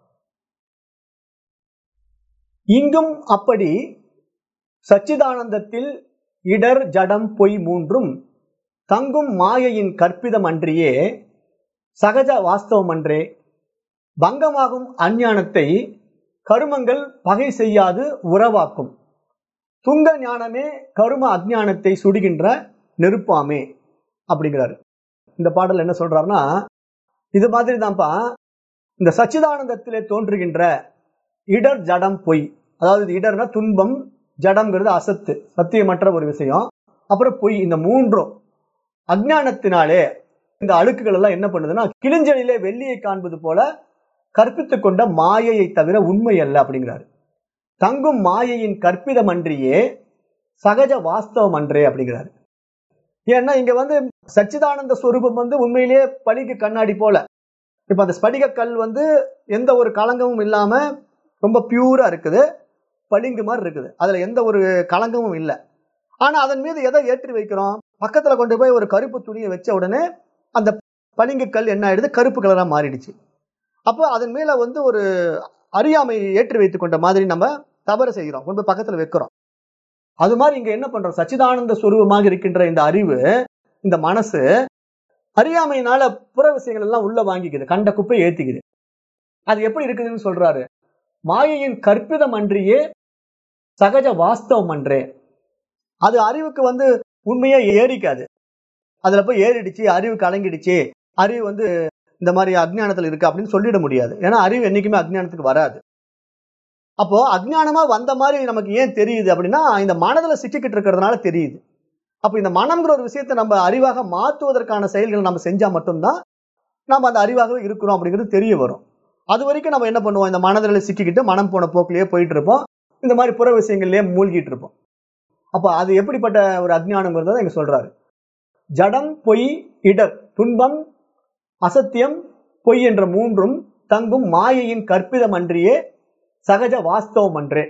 இங்கும் அப்படி சச்சிதானந்தத்தில் இடர் ஜடம் பொய் மூன்றும் தங்கும் மாயையின் கற்பிதம் அன்றியே சகஜ வாஸ்தவம் அன்றே பங்கமாகும் அஞ்ஞானத்தை கருமங்கள் பகை செய்யாது உறவாக்கும் துங்க ஞானமே கரும அஜ்ஞானத்தை சுடுகின்ற நெருப்பாமே அப்படிங்கிறாரு இந்த பாடல் என்ன சொல்றாருன்னா இது மாதிரி தான்ப்பா இந்த சச்சிதானந்தத்திலே தோன்றுகின்ற இடர் ஜடம் பொய் அதாவது இது இடர்னா துன்பம் ஜடம்ங்கிறது அசத்து சத்தியமற்ற ஒரு விஷயம் அப்புறம் பொய் இந்த மூன்றும் அஜ்ஞானத்தினாலே இந்த அழுக்குகள் எல்லாம் என்ன பண்ணுதுன்னா கிழிஞ்சலிலே வெள்ளியை காண்பது போல கற்பித்துக் கொண்ட மாயையை தவிர உண்மை அல்ல அப்படிங்கிறாரு தங்கும் மாயையின் கற்பிதம் அன்றியே சகஜ வாஸ்தவம் அன்றே அப்படிங்கிறாரு ஏன்னா இங்க வந்து சச்சிதானந்த ஸ்வரூபம் வந்து உண்மையிலேயே பளிங்கு கண்ணாடி போல இப்ப அந்த ஸ்படிக கல் வந்து எந்த ஒரு களங்கமும் இல்லாம ரொம்ப பியூரா இருக்குது பளிங்கு மாதிரி இருக்குது அதுல எந்த ஒரு களங்கமும் இல்லை ஆனா அதன் மீது எதை ஏற்றி வைக்கிறோம் பக்கத்துல கொண்டு போய் ஒரு கருப்பு துணியை வச்ச உடனே அந்த பளிங்கு கல் என்ன ஆயிடுது கருப்பு கலரா மாறிடுச்சு அப்போ அதன் மேல வந்து ஒரு அறியாமையை ஏற்றி வைத்துக் கொண்ட மாதிரி நம்ம தவறு செய்கிறோம் கொண்டு போய் பக்கத்துல வைக்கிறோம் அது மாதிரி இங்க என்ன பண்றோம் சச்சிதானந்த சுரூபமாக இருக்கின்ற இந்த அறிவு இந்த மனசு அறியாமையினால புற விஷயங்கள் எல்லாம் உள்ள வாங்கிக்குது கண்ட குப்பை ஏத்திக்குது அது எப்படி இருக்குதுன்னு சொல்றாரு மாயையின் கற்பிதம் அன்றியே சகஜ வாஸ்தவம் அன்றே அது அறிவுக்கு வந்து உண்மையா ஏறிக்காது அதுல போய் ஏறிடுச்சு அறிவு கலங்கிடுச்சு அறிவு வந்து இந்த மாதிரி அஜ்ஞானத்துல இருக்கு அப்படின்னு சொல்லிட முடியாது ஏன்னா அறிவு என்னைக்குமே அஜ்ஞானத்துக்கு வராது அப்போ அஜ்ஞானமா வந்த மாதிரி நமக்கு ஏன் தெரியுது அப்படின்னா இந்த மனதுல சிக்கிக்கிட்டு இருக்கிறதுனால தெரியுது அப்ப இந்த மனம்ங்கிற ஒரு விஷயத்தை நம்ம அறிவாக மாற்றுவதற்கான செயல்களை நம்ம செஞ்சா மட்டும்தான் நம்ம அந்த அறிவாகவே இருக்கிறோம் அப்படிங்கிறது தெரிய வரும் அது வரைக்கும் நம்ம என்ன பண்ணுவோம் இந்த மனதில் சிக்கிக்கிட்டு மனம் போன போக்கிலேயே போயிட்டு இருப்போம் இந்த மாதிரி புற விஷயங்கள்லயே மூழ்கிட்டு இருப்போம் அப்ப அது எப்படிப்பட்ட ஒரு அஜ்ஞானங்கிறத இங்க சொல்றாரு ஜடம் பொய் இடர் துன்பம் அசத்தியம் பொய் என்ற மூன்றும் தங்கும் மாயையின் கற்பிதம் அன்றியே சகஜ வாஸ்தவம் அன்றே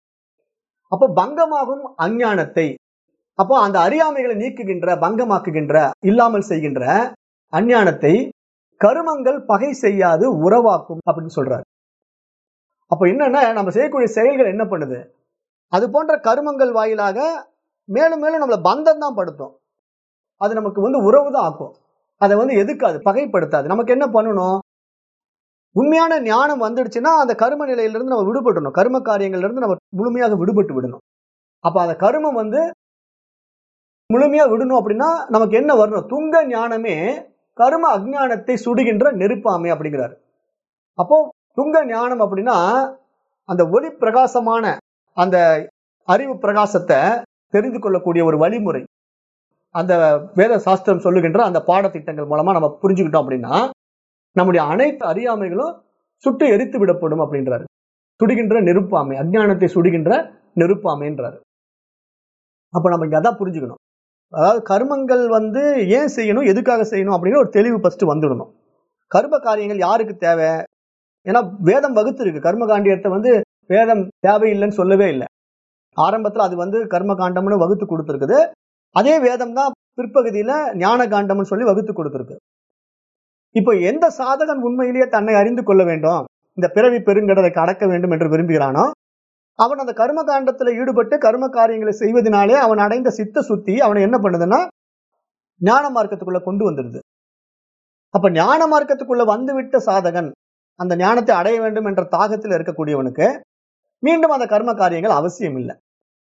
அப்போ பங்கமாகும் அஞ்ஞானத்தை அப்போ அந்த அறியாமைகளை நீக்குகின்ற பங்கமாக்குகின்ற இல்லாமல் செய்கின்ற அஞ்ஞானத்தை கருமங்கள் பகை செய்யாது உறவாக்கும் அப்படின்னு சொல்றாரு அப்ப என்னன்னா நம்ம செய்யக்கூடிய செயல்கள் என்ன பண்ணுது அது போன்ற கருமங்கள் வாயிலாக மேலும் மேலும் நம்மளை பந்தம் தான் படுத்தும் அது நமக்கு வந்து உறவு தான் ஆக்கும் அதை வந்து எதுக்காது பகைப்படுத்தாது நமக்கு என்ன பண்ணணும் உண்மையான ஞானம் வந்துடுச்சுன்னா அந்த கரும நிலையிலிருந்து நம்ம விடுபட்டணும் கர்ம காரியங்கள்ல இருந்து நம்ம முழுமையாக விடுபட்டு விடணும் அப்ப அந்த கருமம் வந்து முழுமையா விடணும் அப்படின்னா நமக்கு என்ன வரணும் துங்க ஞானமே கரும அஜ்ஞானத்தை சுடுகின்ற நெருப்பாமை அப்படிங்கிறாரு அப்போ துங்க ஞானம் அப்படின்னா அந்த ஒளி பிரகாசமான அந்த அறிவு பிரகாசத்தை தெரிந்து கொள்ளக்கூடிய ஒரு வழிமுறை அந்த வேத சாஸ்திரம் சொல்லுகின்ற அந்த பாடத்திட்டங்கள் மூலமா நம்ம புரிஞ்சுக்கிட்டோம் அப்படின்னா நம்முடைய அனைத்து அறியாமைகளும் சுட்டு எரித்து விடப்படும் அப்படின்றாரு சுடுகின்ற நெருப்பாமை அஜ்ஞானத்தை சுடுகின்ற நெருப்பாமைன்றாரு அப்ப நம்ம இங்க அதான் புரிஞ்சுக்கணும் அதாவது கர்மங்கள் வந்து ஏன் செய்யணும் எதுக்காக செய்யணும் அப்படின்னு ஒரு தெளிவு ஃபர்ஸ்ட் வந்துடணும் கர்ம காரியங்கள் யாருக்கு தேவை ஏன்னா வேதம் வகுத்து இருக்கு கர்ம காண்டியத்தை வந்து வேதம் தேவையில்லைன்னு சொல்லவே இல்லை ஆரம்பத்துல அது வந்து கர்ம காண்டம்னு வகுத்து கொடுத்துருக்குது அதே வேதம் தான் பிற்பகுதியில ஞான காண்டம்னு சொல்லி வகுத்து கொடுத்துருக்கு இப்போ எந்த சாதகன் உண்மையிலேயே தன்னை அறிந்து கொள்ள வேண்டும் இந்த பிறவி பெருங்கடலை கடக்க வேண்டும் என்று விரும்புகிறானோ அவன் அந்த கர்ம காண்டத்துல ஈடுபட்டு கர்ம காரியங்களை செய்வதனாலே அவன் அடைந்த சித்த சுத்தி அவனை என்ன பண்ணுதுன்னா ஞான மார்க்கத்துக்குள்ள கொண்டு வந்துடுது அப்ப ஞான மார்க்கத்துக்குள்ள வந்துவிட்ட சாதகன் அந்த ஞானத்தை அடைய வேண்டும் என்ற தாகத்தில் இருக்கக்கூடியவனுக்கு மீண்டும் அந்த கர்ம காரியங்கள் அவசியம் இல்லை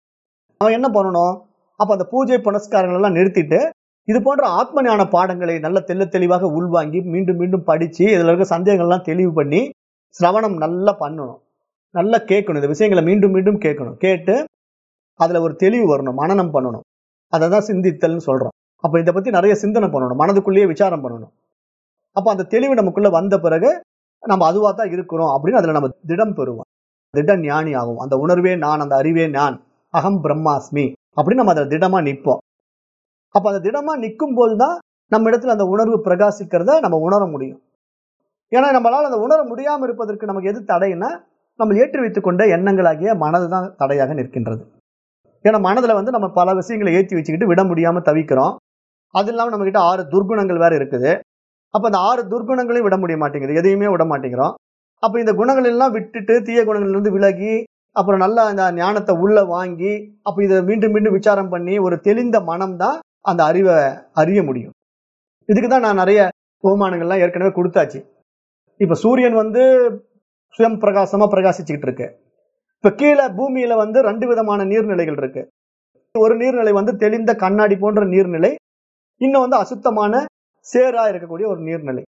அவன் என்ன பண்ணணும் அப்ப அந்த பூஜை புனஸ்காரங்கள் எல்லாம் நிறுத்திட்டு இது போன்ற ஆத்ம ஞான பாடங்களை நல்ல தெல்ல தெளிவாக உள்வாங்கி மீண்டும் மீண்டும் படிச்சு இதுல இருக்க சந்தேகங்கள்லாம் தெளிவு பண்ணி சிரவணம் நல்லா பண்ணணும் நல்லா கேட்கணும் இந்த விஷயங்களை மீண்டும் மீண்டும் கேட்கணும் கேட்டு அதுல ஒரு தெளிவு வரணும் மனநம் பண்ணணும் அதை தான் சிந்தித்தல்னு சொல்றோம் அப்ப இதை பத்தி நிறைய சிந்தனை பண்ணணும் மனதுக்குள்ளேயே விசாரம் பண்ணணும் அப்ப அந்த தெளிவு நமக்குள்ள வந்த பிறகு நம்ம அதுவா தான் இருக்கிறோம் அப்படின்னு அதுல நம்ம திடம் பெறுவோம் திட ஞானி ஆகும் அந்த உணர்வே நான் அந்த அறிவே நான் அகம் பிரம்மாஸ்மி அப்படின்னு நம்ம அதில் திடமா நிற்போம் அப்ப அந்த திடமா நிற்கும் போதுதான் நம்ம இடத்துல அந்த உணர்வு பிரகாசிக்கிறத நம்ம உணர முடியும் ஏன்னா நம்மளால அந்த உணர முடியாம இருப்பதற்கு நமக்கு எது தடைன்னா நம்ம ஏற்றி வைத்துக் கொண்ட எண்ணங்களாகிய மனது தான் தடையாக நிற்கின்றது ஏன்னா மனதுல வந்து நம்ம பல விஷயங்களை ஏற்றி வச்சுக்கிட்டு விட முடியாம தவிக்கிறோம் அது இல்லாம நம்ம கிட்ட ஆறு துர்குணங்கள் வேற இருக்குது அப்ப அந்த ஆறு துர்குணங்களையும் விட முடிய மாட்டேங்குது எதையுமே விட மாட்டேங்கிறோம் அப்ப இந்த குணங்கள் எல்லாம் விட்டுட்டு தீய குணங்கள்ல இருந்து விலகி அப்புறம் நல்லா அந்த ஞானத்தை உள்ள வாங்கி அப்ப இதை மீண்டும் மீண்டும் விசாரம் பண்ணி ஒரு தெளிந்த மனம் தான் அந்த அறிவை அறிய முடியும் இதுக்கு தான் நான் நிறைய உபமானங்கள்லாம் ஏற்கனவே கொடுத்தாச்சு இப்ப சூரியன் வந்து சுயம் பிரகாசமா பிரகாசிச்சுக்கிட்டு இருக்கு இப்ப கீழே பூமியில வந்து ரெண்டு விதமான நீர்நிலைகள் இருக்கு ஒரு நீர்நிலை வந்து தெளிந்த கண்ணாடி போன்ற நீர்நிலை இன்னும் வந்து அசுத்தமான சேரா இருக்கக்கூடிய ஒரு நீர்நிலை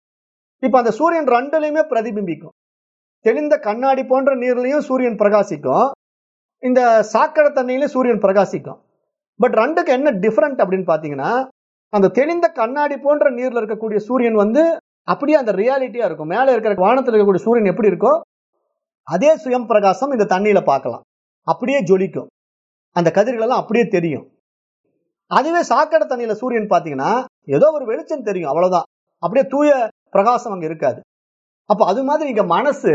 இப்ப அந்த சூரியன் ரெண்டுலையுமே பிரதிபிம்பிக்கும் தெளிந்த கண்ணாடி போன்ற நீர்லையும் சூரியன் பிரகாசிக்கும் இந்த சாக்கடை தண்ணியிலும் சூரியன் பிரகாசிக்கும் பட் ரெண்டுக்கு என்ன டிஃபரெண்ட் அப்படின்னு பாத்தீங்கன்னா அந்த தெளிந்த கண்ணாடி போன்ற நீர்ல இருக்கக்கூடிய சூரியன் வந்து அப்படியே அந்த ரியாலிட்டியா இருக்கும் மேல இருக்கிற வானத்தில் இருக்கக்கூடிய சூரியன் எப்படி இருக்கோ அதே சுயம் பிரகாசம் இந்த தண்ணியில பார்க்கலாம் அப்படியே ஜொலிக்கும் அந்த கதிர்கள் எல்லாம் அப்படியே தெரியும் அதுவே சாக்கடை தண்ணியில சூரியன் பாத்தீங்கன்னா ஏதோ ஒரு வெளிச்சம் தெரியும் அவ்வளவுதான் அப்படியே தூய பிரகாசம் அங்க இருக்காது அப்ப அது மாதிரி இங்க மனசு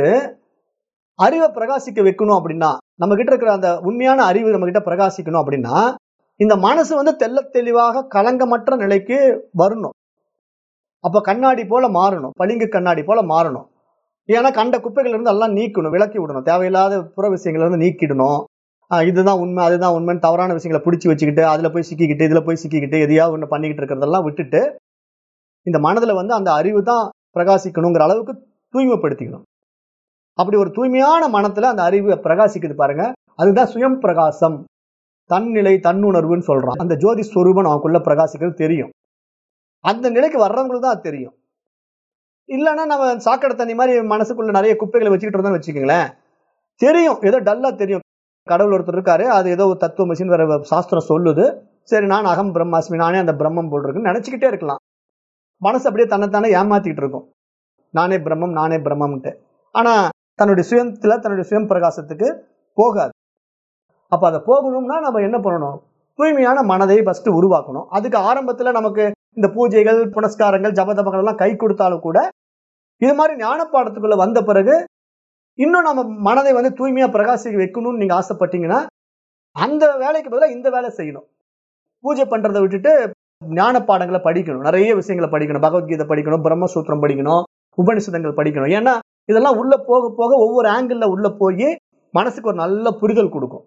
அறிவை பிரகாசிக்க வைக்கணும் அப்படின்னா நம்ம கிட்ட இருக்கிற அந்த உண்மையான அறிவு நம்ம கிட்ட பிரகாசிக்கணும் அப்படின்னா இந்த மனசு வந்து தெள்ள தெளிவாக கலங்கமற்ற நிலைக்கு வரணும் அப்ப கண்ணாடி போல மாறணும் பளிங்கு கண்ணாடி போல மாறணும் ஏன்னா கண்ட குப்பைகள் இருந்து எல்லாம் நீக்கணும் விளக்கி விடணும் தேவையில்லாத புற விஷயங்களை இருந்து நீக்கிடணும் ஆஹ் இதுதான் உண்மை அதுதான் உண்மைன்னு தவறான விஷயங்களை பிடிச்சி வச்சுக்கிட்டு அதுல போய் சிக்கிக்கிட்டு இதுல போய் சிக்கிக்கிட்டு எதையாவது ஒண்ணு பண்ணிக்கிட்டு இருக்கிறதெல்லாம் விட்டுட்டு இந்த மனதுல வந்து அந்த அறிவு தான் பிரகாசிக்கணுங்கிற அளவுக்கு தூய்மைப்படுத்திக்கணும் அப்படி ஒரு தூய்மையான மனத்துல அந்த அறிவு பிரகாசிக்குது பாருங்க அதுதான் சுயம் பிரகாசம் தன்னிலை தன்னுணர்வுன்னு சொல்றான் அந்த ஜோதி ஸ்வரூபம் நமக்குள்ள பிரகாசிக்கிறது தெரியும் அந்த நிலைக்கு வர்றவங்களுக்கு தான் அது தெரியும் இல்லைன்னா நம்ம சாக்கடை தண்ணி மாதிரி மனசுக்குள்ள நிறைய குப்பைகளை வச்சுக்கிட்டு இருந்தோம்னு வச்சுக்கோங்களேன் தெரியும் ஏதோ டல்லா தெரியும் கடவுள் ஒருத்தர் இருக்காரு அது ஏதோ ஒரு தத்துவ மிஷின் வேற சாஸ்திரம் சொல்லுது சரி நான் அகம் பிரம்மாஸ்மி நானே அந்த பிரம்மம் போல் இருக்குன்னு நினைச்சுக்கிட்டே இருக்கலாம் மனசு அப்படியே தன்னைத்தானே ஏமாத்திக்கிட்டு இருக்கும் நானே பிரம்மம் நானே பிரம்மம்ன்ட்டு ஆனா தன்னுடைய சுயத்துல தன்னுடைய சுயம் பிரகாசத்துக்கு போகாது அப்ப அதை போகணும்னா நம்ம என்ன பண்ணணும் தூய்மையான மனதை ஃபர்ஸ்ட் உருவாக்கணும் அதுக்கு ஆரம்பத்துல நமக்கு இந்த பூஜைகள் புனஸ்காரங்கள் ஜபதபங்கள் எல்லாம் கை கொடுத்தாலும் கூட இது மாதிரி ஞான பாடத்துக்குள்ள வந்த பிறகு இன்னும் நம்ம மனதை வந்து தூய்மையா பிரகாசிக்க வைக்கணும்னு நீங்க ஆசைப்பட்டீங்கன்னா அந்த வேலைக்கு பதிலாக இந்த வேலை செய்யணும் பூஜை பண்றதை விட்டுட்டு ஞான பாடங்களை படிக்கணும் நிறைய விஷயங்களை படிக்கணும் பகவத்கீதை படிக்கணும் பிரம்மசூத்திரம் படிக்கணும் உபனிஷதங்கள் படிக்கணும் ஏன்னா இதெல்லாம் உள்ள போக போக ஒவ்வொரு ஆங்கிள் உள்ள போய் மனசுக்கு ஒரு நல்ல புரிதல் கொடுக்கும்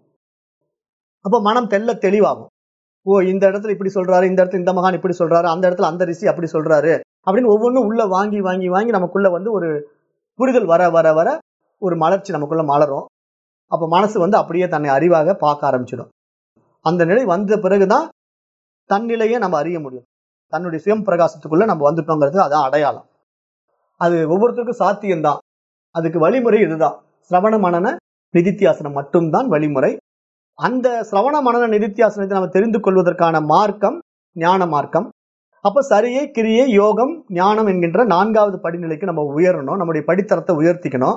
அப்போ மனம் தெல்ல தெளிவாகும் ஓ இந்த இடத்துல இப்படி சொல்றாரு இந்த இடத்துல இந்த மகான் இப்படி சொல்றாரு அந்த இடத்துல அந்த ரிஷி அப்படி சொல்றாரு அப்படின்னு ஒவ்வொன்றும் உள்ள வாங்கி வாங்கி வாங்கி நமக்குள்ள வந்து ஒரு புரிதல் வர வர வர ஒரு மலர்ச்சி நமக்குள்ள மலரும் அப்ப மனசு வந்து அப்படியே தன்னை அறிவாக பார்க்க ஆரம்பிச்சிடும் அந்த நிலை வந்த பிறகுதான் தன்னிலையை நம்ம அறிய முடியும் தன்னுடைய சுயம் பிரகாசத்துக்குள்ள நம்ம வந்துட்டோங்கிறது அதான் அடையாளம் அது ஒவ்வொருத்தருக்கும் சாத்தியம்தான் அதுக்கு வழிமுறை இதுதான் சிரவண மனன நிதித்தியாசனம் மட்டும்தான் வழிமுறை அந்த சிரவண மனன நிதித்தியாசனத்தை நம்ம தெரிந்து கொள்வதற்கான மார்க்கம் ஞான மார்க்கம் அப்ப சரியை கிரியை யோகம் ஞானம் என்கின்ற நான்காவது படிநிலைக்கு நம்ம உயரணும் நம்முடைய படித்தரத்தை உயர்த்திக்கணும்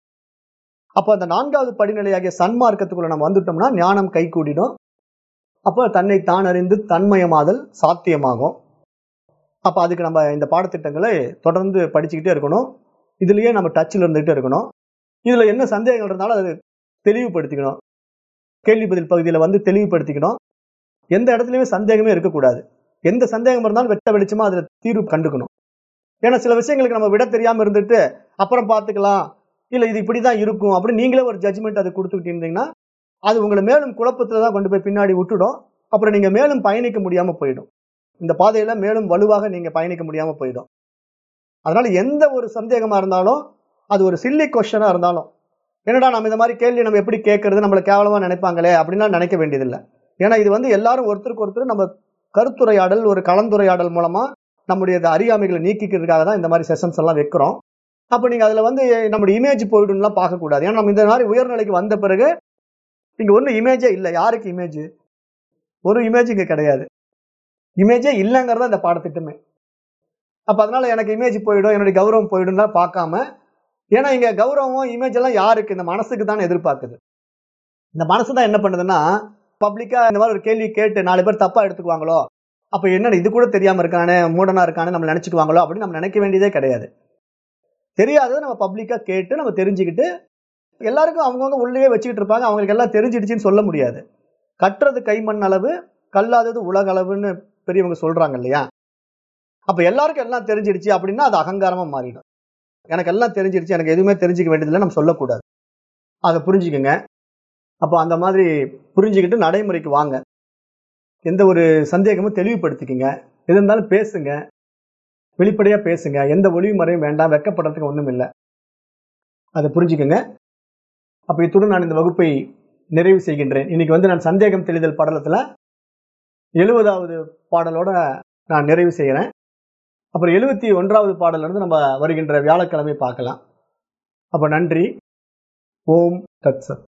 அப்போ அந்த நான்காவது படிநிலையாகிய சன்மார்க்கத்துக்குள்ள நம்ம வந்துட்டோம்னா ஞானம் கை கூடிடும் அப்போ தன்னை தான் அறிந்து தன்மயமாதல் சாத்தியமாகும் அப்போ அதுக்கு நம்ம இந்த பாடத்திட்டங்களை தொடர்ந்து படிச்சுக்கிட்டே இருக்கணும் இதுலயே நம்ம டச்சில் இருந்துகிட்டே இருக்கணும் இதுல என்ன சந்தேகங்கள் இருந்தாலும் அதை தெளிவுபடுத்திக்கணும் கேள்வி பதில் பகுதியில் வந்து தெளிவுபடுத்திக்கணும் எந்த இடத்துலையுமே சந்தேகமே இருக்கக்கூடாது எந்த சந்தேகம் இருந்தாலும் வெட்ட வெளிச்சமா அதுல தீர்வு கண்டுக்கணும் ஏன்னா சில விஷயங்களுக்கு நம்ம விட தெரியாம இருந்துட்டு அப்புறம் பார்த்துக்கலாம் இல்ல இது இப்படிதான் இருக்கும் அப்படின்னு நீங்களே ஒரு ஜட்ஜ்மெண்ட் அதை கொடுத்துக்கிட்டு இருந்தீங்கன்னா அது உங்களை மேலும் குழப்பத்துல தான் கொண்டு போய் பின்னாடி விட்டுடும் அப்புறம் நீங்க மேலும் பயணிக்க முடியாம போயிடும் இந்த பாதையில மேலும் வலுவாக நீங்க பயணிக்க முடியாம போயிடும் அதனால எந்த ஒரு சந்தேகமா இருந்தாலும் அது ஒரு சில்லி கொஸ்டனா இருந்தாலும் என்னடா நம்ம இந்த மாதிரி கேள்வி நம்ம எப்படி கேட்கறது நம்மள கேவலமா நினைப்பாங்களே அப்படின்லாம் நினைக்க வேண்டியதில்லை ஏன்னா இது வந்து எல்லாரும் ஒருத்தருக்கு ஒருத்தர் நம்ம கருத்துரையாடல் ஒரு கலந்துரையாடல் மூலமா நம்முடைய இந்த அறியாமைகளை நீக்கிக்கிறதுக்காக தான் இந்த மாதிரி செஷன்ஸ் எல்லாம் வைக்கிறோம் அப்போ நீங்க அதுல வந்து நம்முடைய இமேஜ் போயிடும்லாம் பார்க்கக்கூடாது ஏன்னா நம்ம இந்த மாதிரி உயர்நிலைக்கு வந்த பிறகு இங்க ஒன்றும் இமேஜே இல்லை யாருக்கு இமேஜ் ஒரு இமேஜ் இங்க கிடையாது இமேஜே இல்லைங்கிறதா இந்த பாடத்திட்டமே அப்ப அதனால எனக்கு இமேஜ் போயிடும் என்னுடைய கௌரவம் போயிடும்லாம் பார்க்காம ஏன்னா இங்க கௌரவம் இமேஜ் எல்லாம் யாருக்கு இந்த மனசுக்கு தான் எதிர்பார்க்குது இந்த மனசு தான் என்ன பண்ணுதுன்னா பப்ளிக்கா இந்த மாதிரி ஒரு கேள்வி கேட்டு நாலு பேர் தப்பா எடுத்துக்குவாங்களோ அப்ப என்ன இது கூட தெரியாம இருக்கானே மூடனா இருக்கானே நம்ம நினைச்சுக்குவாங்களோ அப்படின்னு நம்ம நினைக்க வேண்டியதே கிடையாது தெரியாததை நம்ம பப்ளிக்கா கேட்டு நம்ம தெரிஞ்சுக்கிட்டு எல்லாருக்கும் அவங்கவுங்க உள்ளே வச்சுக்கிட்டு இருப்பாங்க அவங்களுக்கு எல்லாம் தெரிஞ்சிடுச்சுன்னு சொல்ல முடியாது கட்டுறது கைமண் அளவு கல்லாதது உலக அளவுன்னு பெரியவங்க சொல்றாங்க இல்லையா அப்ப எல்லாருக்கும் எல்லாம் தெரிஞ்சிடுச்சு அப்படின்னா அது அகங்காரமா மாறிடும் எனக்கு எல்லாம் தெரிஞ்சிடுச்சு எனக்கு எதுவுமே தெரிஞ்சுக்க வேண்டியதில்லை நம்ம சொல்லக்கூடாது அதை புரிஞ்சுக்கோங்க அப்போ அந்த மாதிரி புரிஞ்சுக்கிட்டு நடைமுறைக்கு வாங்க எந்த ஒரு சந்தேகமும் தெளிவுபடுத்திக்கங்க எது இருந்தாலும் பேசுங்க வெளிப்படையா பேசுங்க எந்த ஒளிவு முறையும் வேண்டாம் வெக்கப்படுறதுக்கு ஒன்றும் இல்லை அதை புரிஞ்சுக்கங்க அப்போ இத்துடன் நான் இந்த வகுப்பை நிறைவு செய்கின்றேன் இன்னைக்கு வந்து நான் சந்தேகம் தெளிதல் படலத்தில் எழுபதாவது பாடலோட நான் நிறைவு செய்கிறேன் அப்புறம் எழுபத்தி ஒன்றாவது பாடல்ல இருந்து நம்ம வருகின்ற வியாழக்கிழமை பார்க்கலாம் அப்போ நன்றி ஓம் தத் சத்